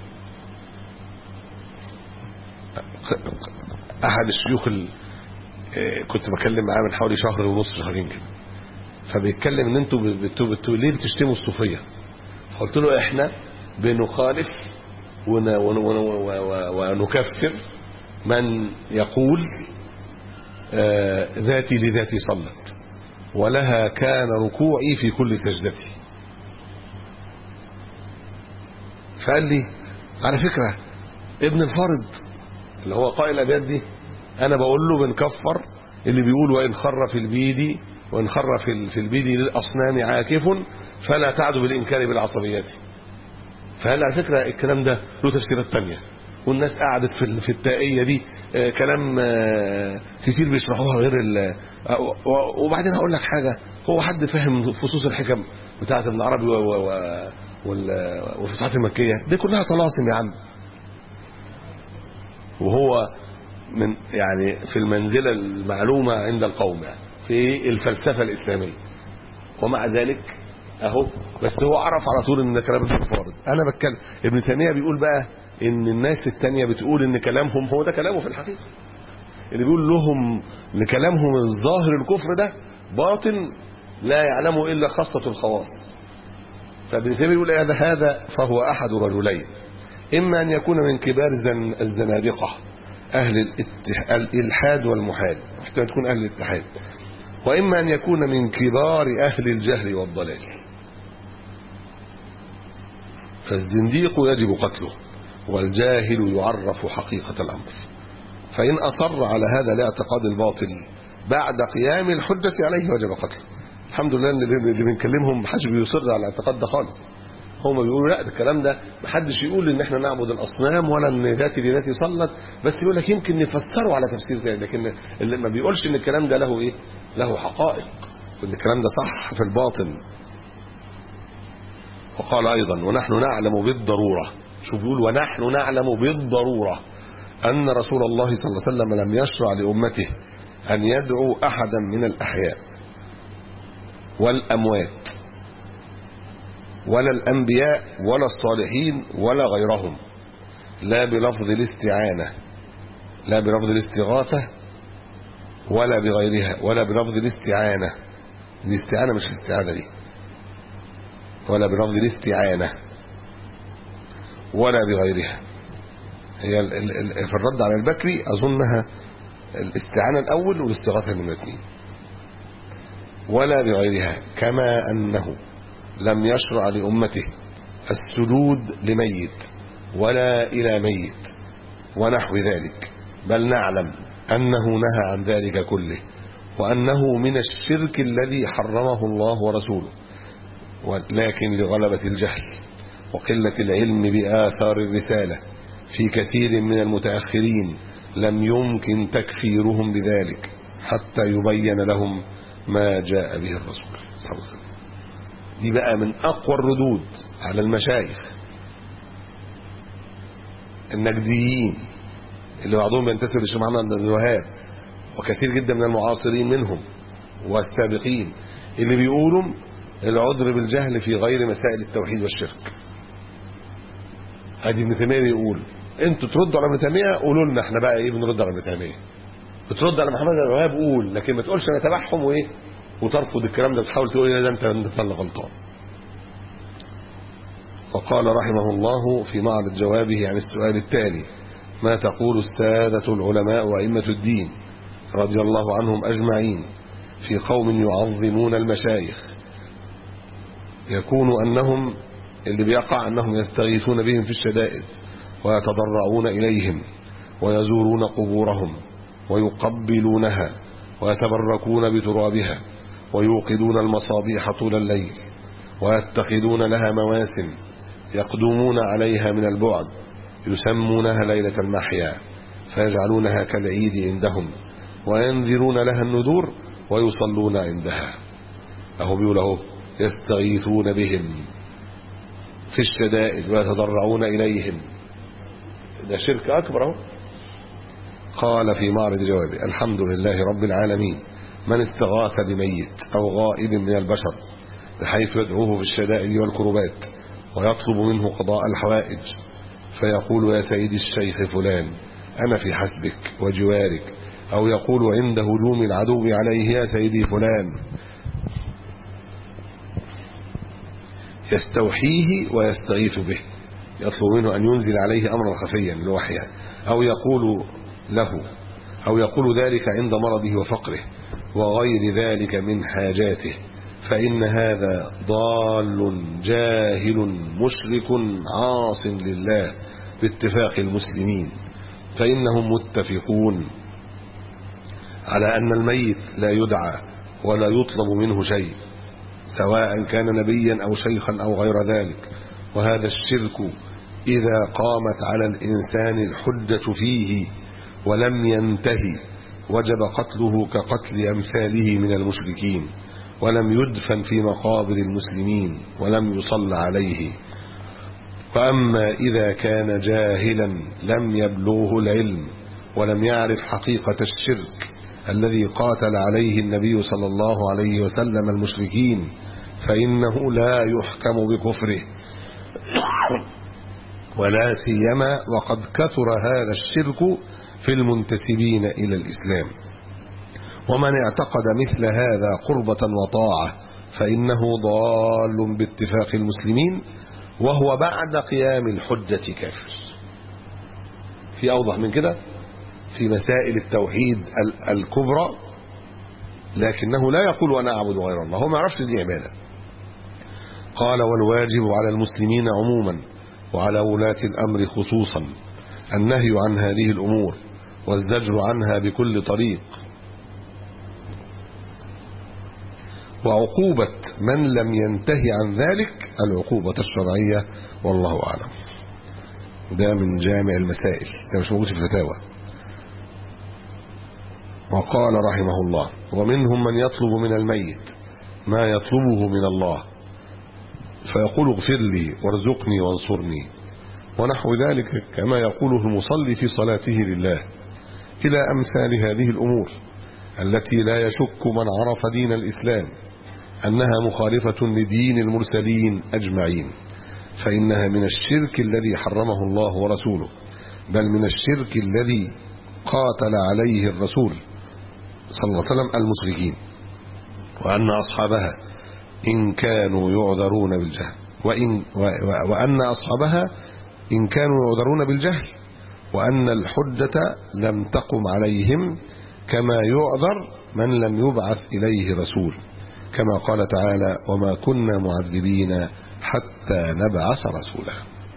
احد الشيوخ ال... آه، كنت بكلم معاه من حوالي شهر ونص شهرين كده فبيتكلم ان انتوا بتو بتو ليه بتشتموا الصوفيه فقلت له احنا بنخالف ون ون ون ون ونكفر من يقول آه، ذاتي لذاتي صلت ولها كان ركوعي في كل سجدتي فقال لي على فكرة ابن الفرد اللي هو قائل الابيات دي انا بقول له بنكفر اللي بيقول وان خر في البيد وان خر في ال- في البيد للاصنام عاكف فلا تعد بالانكار بالعصبيات فهل على فكره الكلام ده له تفسيرات تانية والناس قعدت في ال- في التائيه دي آه، كلام آه، كتير بيشرحوها غير ال آه، و- وبعدين هقول لك حاجه هو حد فاهم فصوص الحكم بتاعه ابن عربي و- و- و- وال- والفتوحات المكيه دي كلها طلاسم يا عم وهو من يعني في المنزله المعلومه عند القوم يعني في الفلسفه الاسلاميه ومع ذلك اهو بس هو عرف على طول ان ده كلام ابن فارض انا بتكلم ابن تيميه بيقول بقى ان الناس التانية بتقول ان كلامهم هو ده كلامه في الحقيقه اللي بيقول لهم لكلامهم الظاهر الكفر ده باطن لا يعلمه الا خاصه الخواص فابن تيميه يقول هذا هذا فهو احد رجلين اما ان يكون من كبار زن الزنادقه اهل الاتح... الالحاد والمحال حتى تكون اهل الاتحاد واما ان يكون من كبار اهل الجهل والضلال فالزنديق يجب قتله والجاهل يعرف حقيقة الأمر فإن أصر على هذا الاعتقاد الباطل بعد قيام الحجة عليه وجب قتله الحمد لله اللي اللي بنكلمهم محدش بيصر على الاعتقاد ده خالص هم بيقولوا لا ده الكلام ده محدش يقول ان احنا نعبد الاصنام ولا ان ذاتي لذاتي صلت بس يقول لك يمكن نفسره على تفسير تاني لكن اللي ما بيقولش ان الكلام ده له ايه له حقائق وان الكلام ده صح في الباطن وقال ايضا ونحن نعلم بالضروره شو بيقول ونحن نعلم بالضروره ان رسول الله صلى الله عليه وسلم لم يشرع لامته ان يدعو احدا من الاحياء والاموات ولا الأنبياء ولا الصالحين ولا غيرهم لا بلفظ الاستعانة لا بلفظ الاستغاثة ولا بغيرها ولا بلفظ الاستعانة الاستعانة مش الاستعاذة دي ولا بلفظ الاستعانة ولا بغيرها هي ال ال ال في الرد على البكري أظنها الاستعانة الأول والاستغاثة من الاثنين ولا بغيرها كما أنه لم يشرع لأمته السجود لميت ولا إلى ميت ونحو ذلك بل نعلم أنه نهى عن ذلك كله وأنه من الشرك الذي حرمه الله ورسوله ولكن لغلبة الجهل وقلة العلم بآثار الرسالة في كثير من المتأخرين لم يمكن تكفيرهم بذلك حتى يبين لهم ما جاء به الرسول صلى الله عليه وسلم دي بقى من اقوى الردود على المشايخ النجديين اللي بعضهم بينتسب للشيخ محمد بن الوهاب وكثير جدا من المعاصرين منهم والسابقين اللي بيقولوا العذر بالجهل في غير مسائل التوحيد والشرك ادي ابن تيميه بيقول انتوا تردوا على ابن تيميه قولوا لنا احنا بقى ايه بنرد على ابن تيميه بترد على محمد بن الوهاب قول لكن ما تقولش انا تبعهم وايه وترفض الكلام ده بتحاول تقول ايه ده انت انت اللي غلطان وقال رحمه الله في معرض جوابه عن السؤال التالي ما تقول السادة العلماء وأئمة الدين رضي الله عنهم أجمعين في قوم يعظمون المشايخ يكون أنهم اللي بيقع أنهم يستغيثون بهم في الشدائد ويتضرعون إليهم ويزورون قبورهم ويقبلونها ويتبركون بترابها ويوقدون المصابيح طول الليل ويتخذون لها مواسم يقدمون عليها من البعد يسمونها ليلة المحيا فيجعلونها كالعيد عندهم وينذرون لها النذور ويصلون عندها أهو بيقول أهو يستغيثون بهم في الشدائد ويتضرعون إليهم ده شرك أكبر أهو قال في معرض جوابه الحمد لله رب العالمين من استغاث بميت أو غائب من البشر بحيث يدعوه بالشدائد والكربات ويطلب منه قضاء الحوائج فيقول يا سيدي الشيخ فلان أنا في حسبك وجوارك أو يقول عند هجوم العدو عليه يا سيدي فلان يستوحيه ويستغيث به يطلب منه أن ينزل عليه أمرا خفيا لوحيا أو يقول له أو يقول ذلك عند مرضه وفقره وغير ذلك من حاجاته فإن هذا ضال جاهل مشرك عاص لله باتفاق المسلمين فإنهم متفقون على أن الميت لا يدعى ولا يطلب منه شيء سواء كان نبيا أو شيخا أو غير ذلك وهذا الشرك إذا قامت على الإنسان الحجة فيه ولم ينتهي وجب قتله كقتل أمثاله من المشركين ولم يدفن في مقابر المسلمين ولم يصل عليه فأما إذا كان جاهلا لم يبلغه العلم ولم يعرف حقيقة الشرك الذي قاتل عليه النبي صلى الله عليه وسلم المشركين فإنه لا يحكم بكفره ولا سيما وقد كثر هذا الشرك في المنتسبين إلى الإسلام ومن اعتقد مثل هذا قربة وطاعة فإنه ضال باتفاق المسلمين وهو بعد قيام الحجة كافر في أوضح من كده في مسائل التوحيد الكبرى لكنه لا يقول أنا أعبد غير الله هو ما يعرفش دي عبادة قال والواجب على المسلمين عموما وعلى ولاة الأمر خصوصا النهي عن هذه الأمور والزجر عنها بكل طريق وعقوبة من لم ينتهي عن ذلك العقوبة الشرعية والله أعلم ده من جامع المسائل ده مش موجود في الفتاوى وقال رحمه الله ومنهم من يطلب من الميت ما يطلبه من الله فيقول اغفر لي وارزقني وانصرني ونحو ذلك كما يقوله المصلي في صلاته لله إلى أمثال هذه الأمور التي لا يشك من عرف دين الإسلام أنها مخالفة لدين المرسلين أجمعين فإنها من الشرك الذي حرمه الله ورسوله بل من الشرك الذي قاتل عليه الرسول صلى الله عليه وسلم المشركين وأن أصحابها إن كانوا يعذرون بالجهل وإن وأن أصحابها إن كانوا يعذرون بالجهل وأن الحجة لم تقم عليهم كما يعذر من لم يبعث إليه رسول كما قال تعالى وما كنا معذبين حتى نبعث رسولا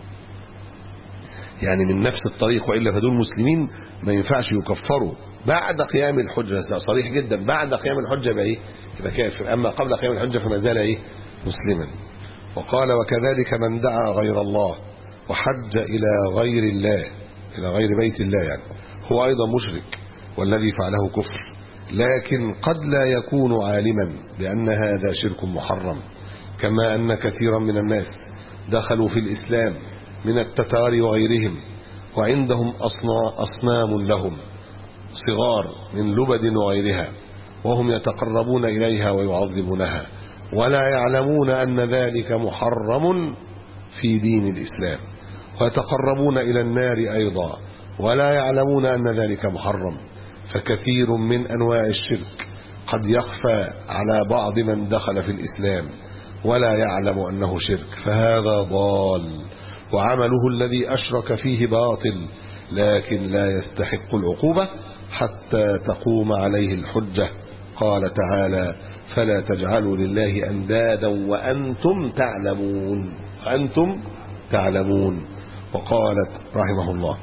يعني من نفس الطريق وإلا فدول مسلمين ما ينفعش يكفروا بعد قيام الحجة صريح جدا بعد قيام الحجة يبقى ايه يبقى كافر أما قبل قيام الحجة فما زال ايه مسلما وقال وكذلك من دعا غير الله وحج إلى غير الله إلى غير بيت الله يعني هو أيضا مشرك والذي فعله كفر لكن قد لا يكون عالما بأن هذا شرك محرم كما أن كثيرا من الناس دخلوا في الإسلام من التتار وغيرهم وعندهم أصنام لهم صغار من لبد وغيرها وهم يتقربون إليها ويعظمونها ولا يعلمون أن ذلك محرم في دين الإسلام ويتقربون إلى النار أيضا ولا يعلمون أن ذلك محرم فكثير من أنواع الشرك قد يخفى على بعض من دخل في الإسلام ولا يعلم أنه شرك فهذا ضال وعمله الذي أشرك فيه باطل لكن لا يستحق العقوبة حتى تقوم عليه الحجة قال تعالى فلا تجعلوا لله أندادا وأنتم تعلمون وأنتم تعلمون وقالت رحمه الله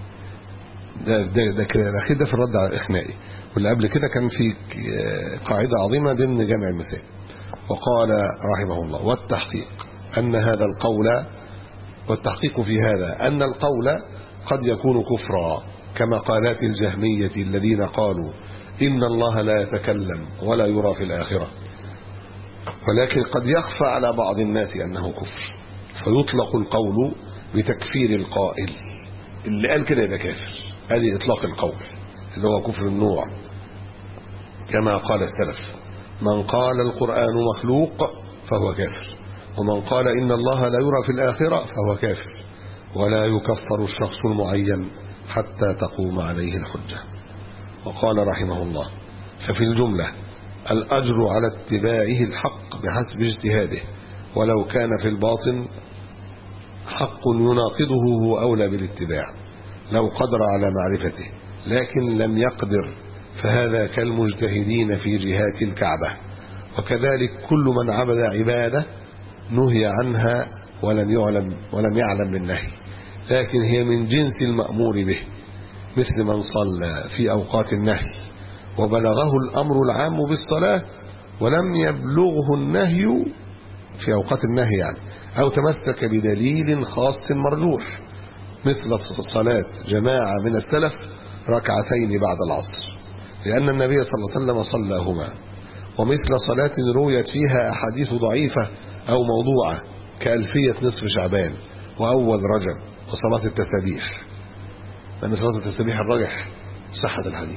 ده, ده, ده كده الأخير ده في الرد على الإخنائي واللي قبل كده كان في قاعدة عظيمة ضمن جامع المسائل وقال رحمه الله والتحقيق أن هذا القول والتحقيق في هذا أن القول قد يكون كفرا كما قالات الجهمية الذين قالوا إن الله لا يتكلم ولا يرى في الآخرة ولكن قد يخفى على بعض الناس أنه كفر فيطلق القول بتكفير القائل اللي قال كده يبقى كافر هذه إطلاق القول اللي هو كفر النوع كما قال السلف من قال القرآن مخلوق فهو كافر ومن قال إن الله لا يرى في الآخرة فهو كافر ولا يكفر الشخص المعين حتى تقوم عليه الحجة وقال رحمه الله ففي الجملة الأجر على اتباعه الحق بحسب اجتهاده ولو كان في الباطن حق يناقضه هو أولى بالاتباع لو قدر على معرفته لكن لم يقدر فهذا كالمجتهدين في جهات الكعبة وكذلك كل من عبد عبادة نهي عنها ولم يعلم ولم يعلم بالنهي لكن هي من جنس المأمور به مثل من صلى في أوقات النهي وبلغه الأمر العام بالصلاة ولم يبلغه النهي في أوقات النهي يعني أو تمسك بدليل خاص مرجوح مثل صلاة جماعة من السلف ركعتين بعد العصر لأن النبي صلى الله عليه وسلم صلاهما ومثل صلاة رويت فيها أحاديث ضعيفة أو موضوعة كألفية نصف شعبان وأول رجب وصلاة التسابيح لأن صلاة التسابيح الراجح صحة الحديث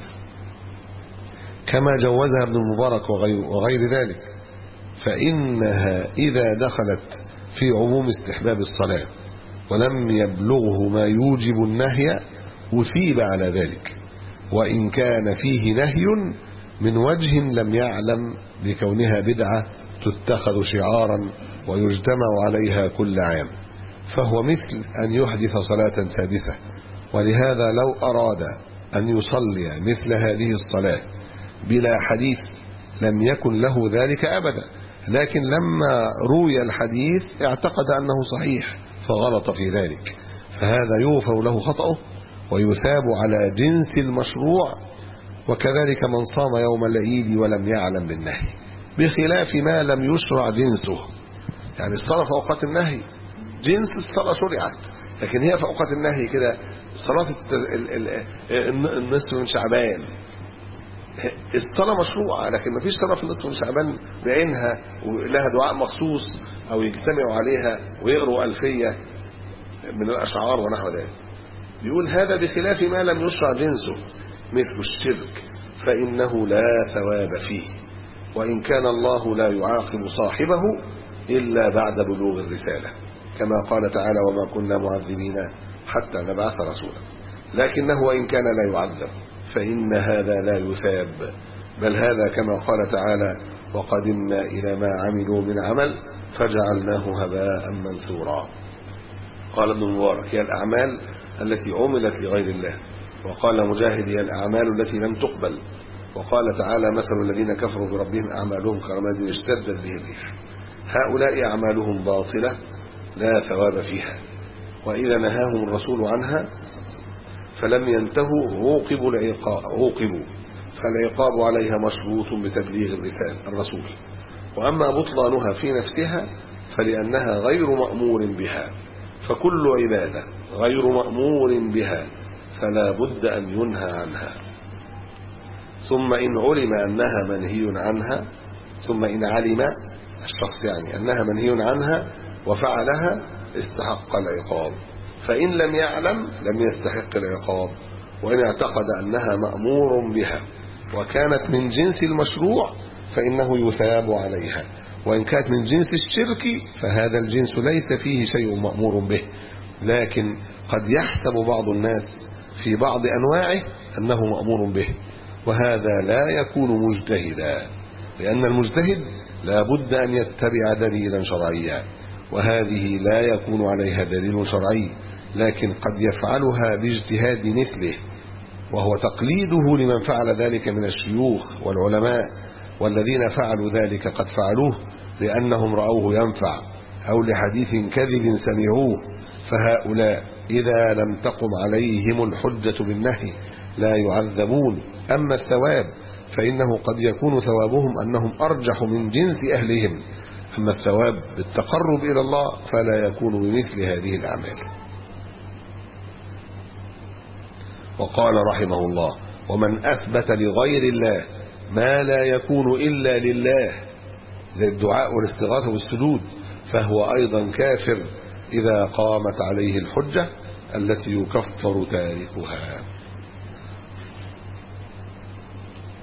كما جوزها ابن المبارك وغير, وغير ذلك فإنها إذا دخلت في عموم استحباب الصلاة ولم يبلغه ما يوجب النهي أثيب على ذلك وإن كان فيه نهي من وجه لم يعلم بكونها بدعة تتخذ شعارا ويجتمع عليها كل عام فهو مثل أن يحدث صلاة سادسة ولهذا لو أراد أن يصلي مثل هذه الصلاة بلا حديث لم يكن له ذلك أبدا لكن لما روي الحديث اعتقد أنه صحيح فغلط في ذلك فهذا يغفر له خطأه ويثاب على جنس المشروع وكذلك من صام يوم العيد ولم يعلم بالنهي بخلاف ما لم يشرع جنسه يعني الصلاة في أوقات النهي جنس الصلاة شرعت لكن هي في أوقات النهي كده صلاة النصف من شعبان الصلاة مشروعة لكن ما فيش صلاة في النصف من شعبان بعينها ولها دعاء مخصوص أو يجتمعوا عليها ويقروا ألفية من الأشعار ونحو ذلك بيقول هذا بخلاف ما لم يشرع جنسه مثل الشرك فإنه لا ثواب فيه وإن كان الله لا يعاقب صاحبه إلا بعد بلوغ الرسالة كما قال تعالى وما كنا معذبين حتى نبعث رسولا لكنه وإن كان لا يعذب فإن هذا لا يثاب بل هذا كما قال تعالى وقدمنا إلى ما عملوا من عمل فجعلناه هباء منثورا قال ابن المبارك هي الأعمال التي عملت لغير الله وقال مجاهد هي الأعمال التي لم تقبل وقال تعالى مثل الذين كفروا بربهم أعمالهم كرماد اشتدت به الريح هؤلاء أعمالهم باطلة لا ثواب فيها وإذا نهاهم الرسول عنها فلم ينتهوا عوقبوا العقاب عوقبوا فالعقاب عليها مشروط بتبليغ الرسالة الرسول وأما بطلانها في نفسها فلأنها غير مأمور بها فكل عبادة غير مأمور بها فلا بد أن ينهى عنها ثم إن علم أنها منهي عنها ثم إن علم الشخص يعني أنها منهي عنها وفعلها استحق العقاب فإن لم يعلم لم يستحق العقاب وإن اعتقد أنها مأمور بها وكانت من جنس المشروع فإنه يثاب عليها وإن كانت من جنس الشرك فهذا الجنس ليس فيه شيء مأمور به لكن قد يحسب بعض الناس في بعض أنواعه أنه مأمور به وهذا لا يكون مجتهدا لأن المجتهد لا بد أن يتبع دليلا شرعيا وهذه لا يكون عليها دليل شرعي لكن قد يفعلها باجتهاد مثله وهو تقليده لمن فعل ذلك من الشيوخ والعلماء والذين فعلوا ذلك قد فعلوه لأنهم رأوه ينفع أو لحديث كذب سمعوه فهؤلاء إذا لم تقم عليهم الحجة بالنهي لا يعذبون أما الثواب فإنه قد يكون ثوابهم أنهم أرجح من جنس أهلهم أما الثواب بالتقرب إلى الله فلا يكون بمثل هذه الأعمال وقال رحمه الله ومن أثبت لغير الله ما لا يكون إلا لله زي الدعاء والاستغاثة والسجود فهو أيضا كافر إذا قامت عليه الحجة التي يكفر تاركها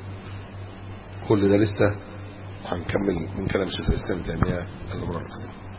كل ده لسه هنكمل من كلام شيخ الإسلام تيمية المرة القادمة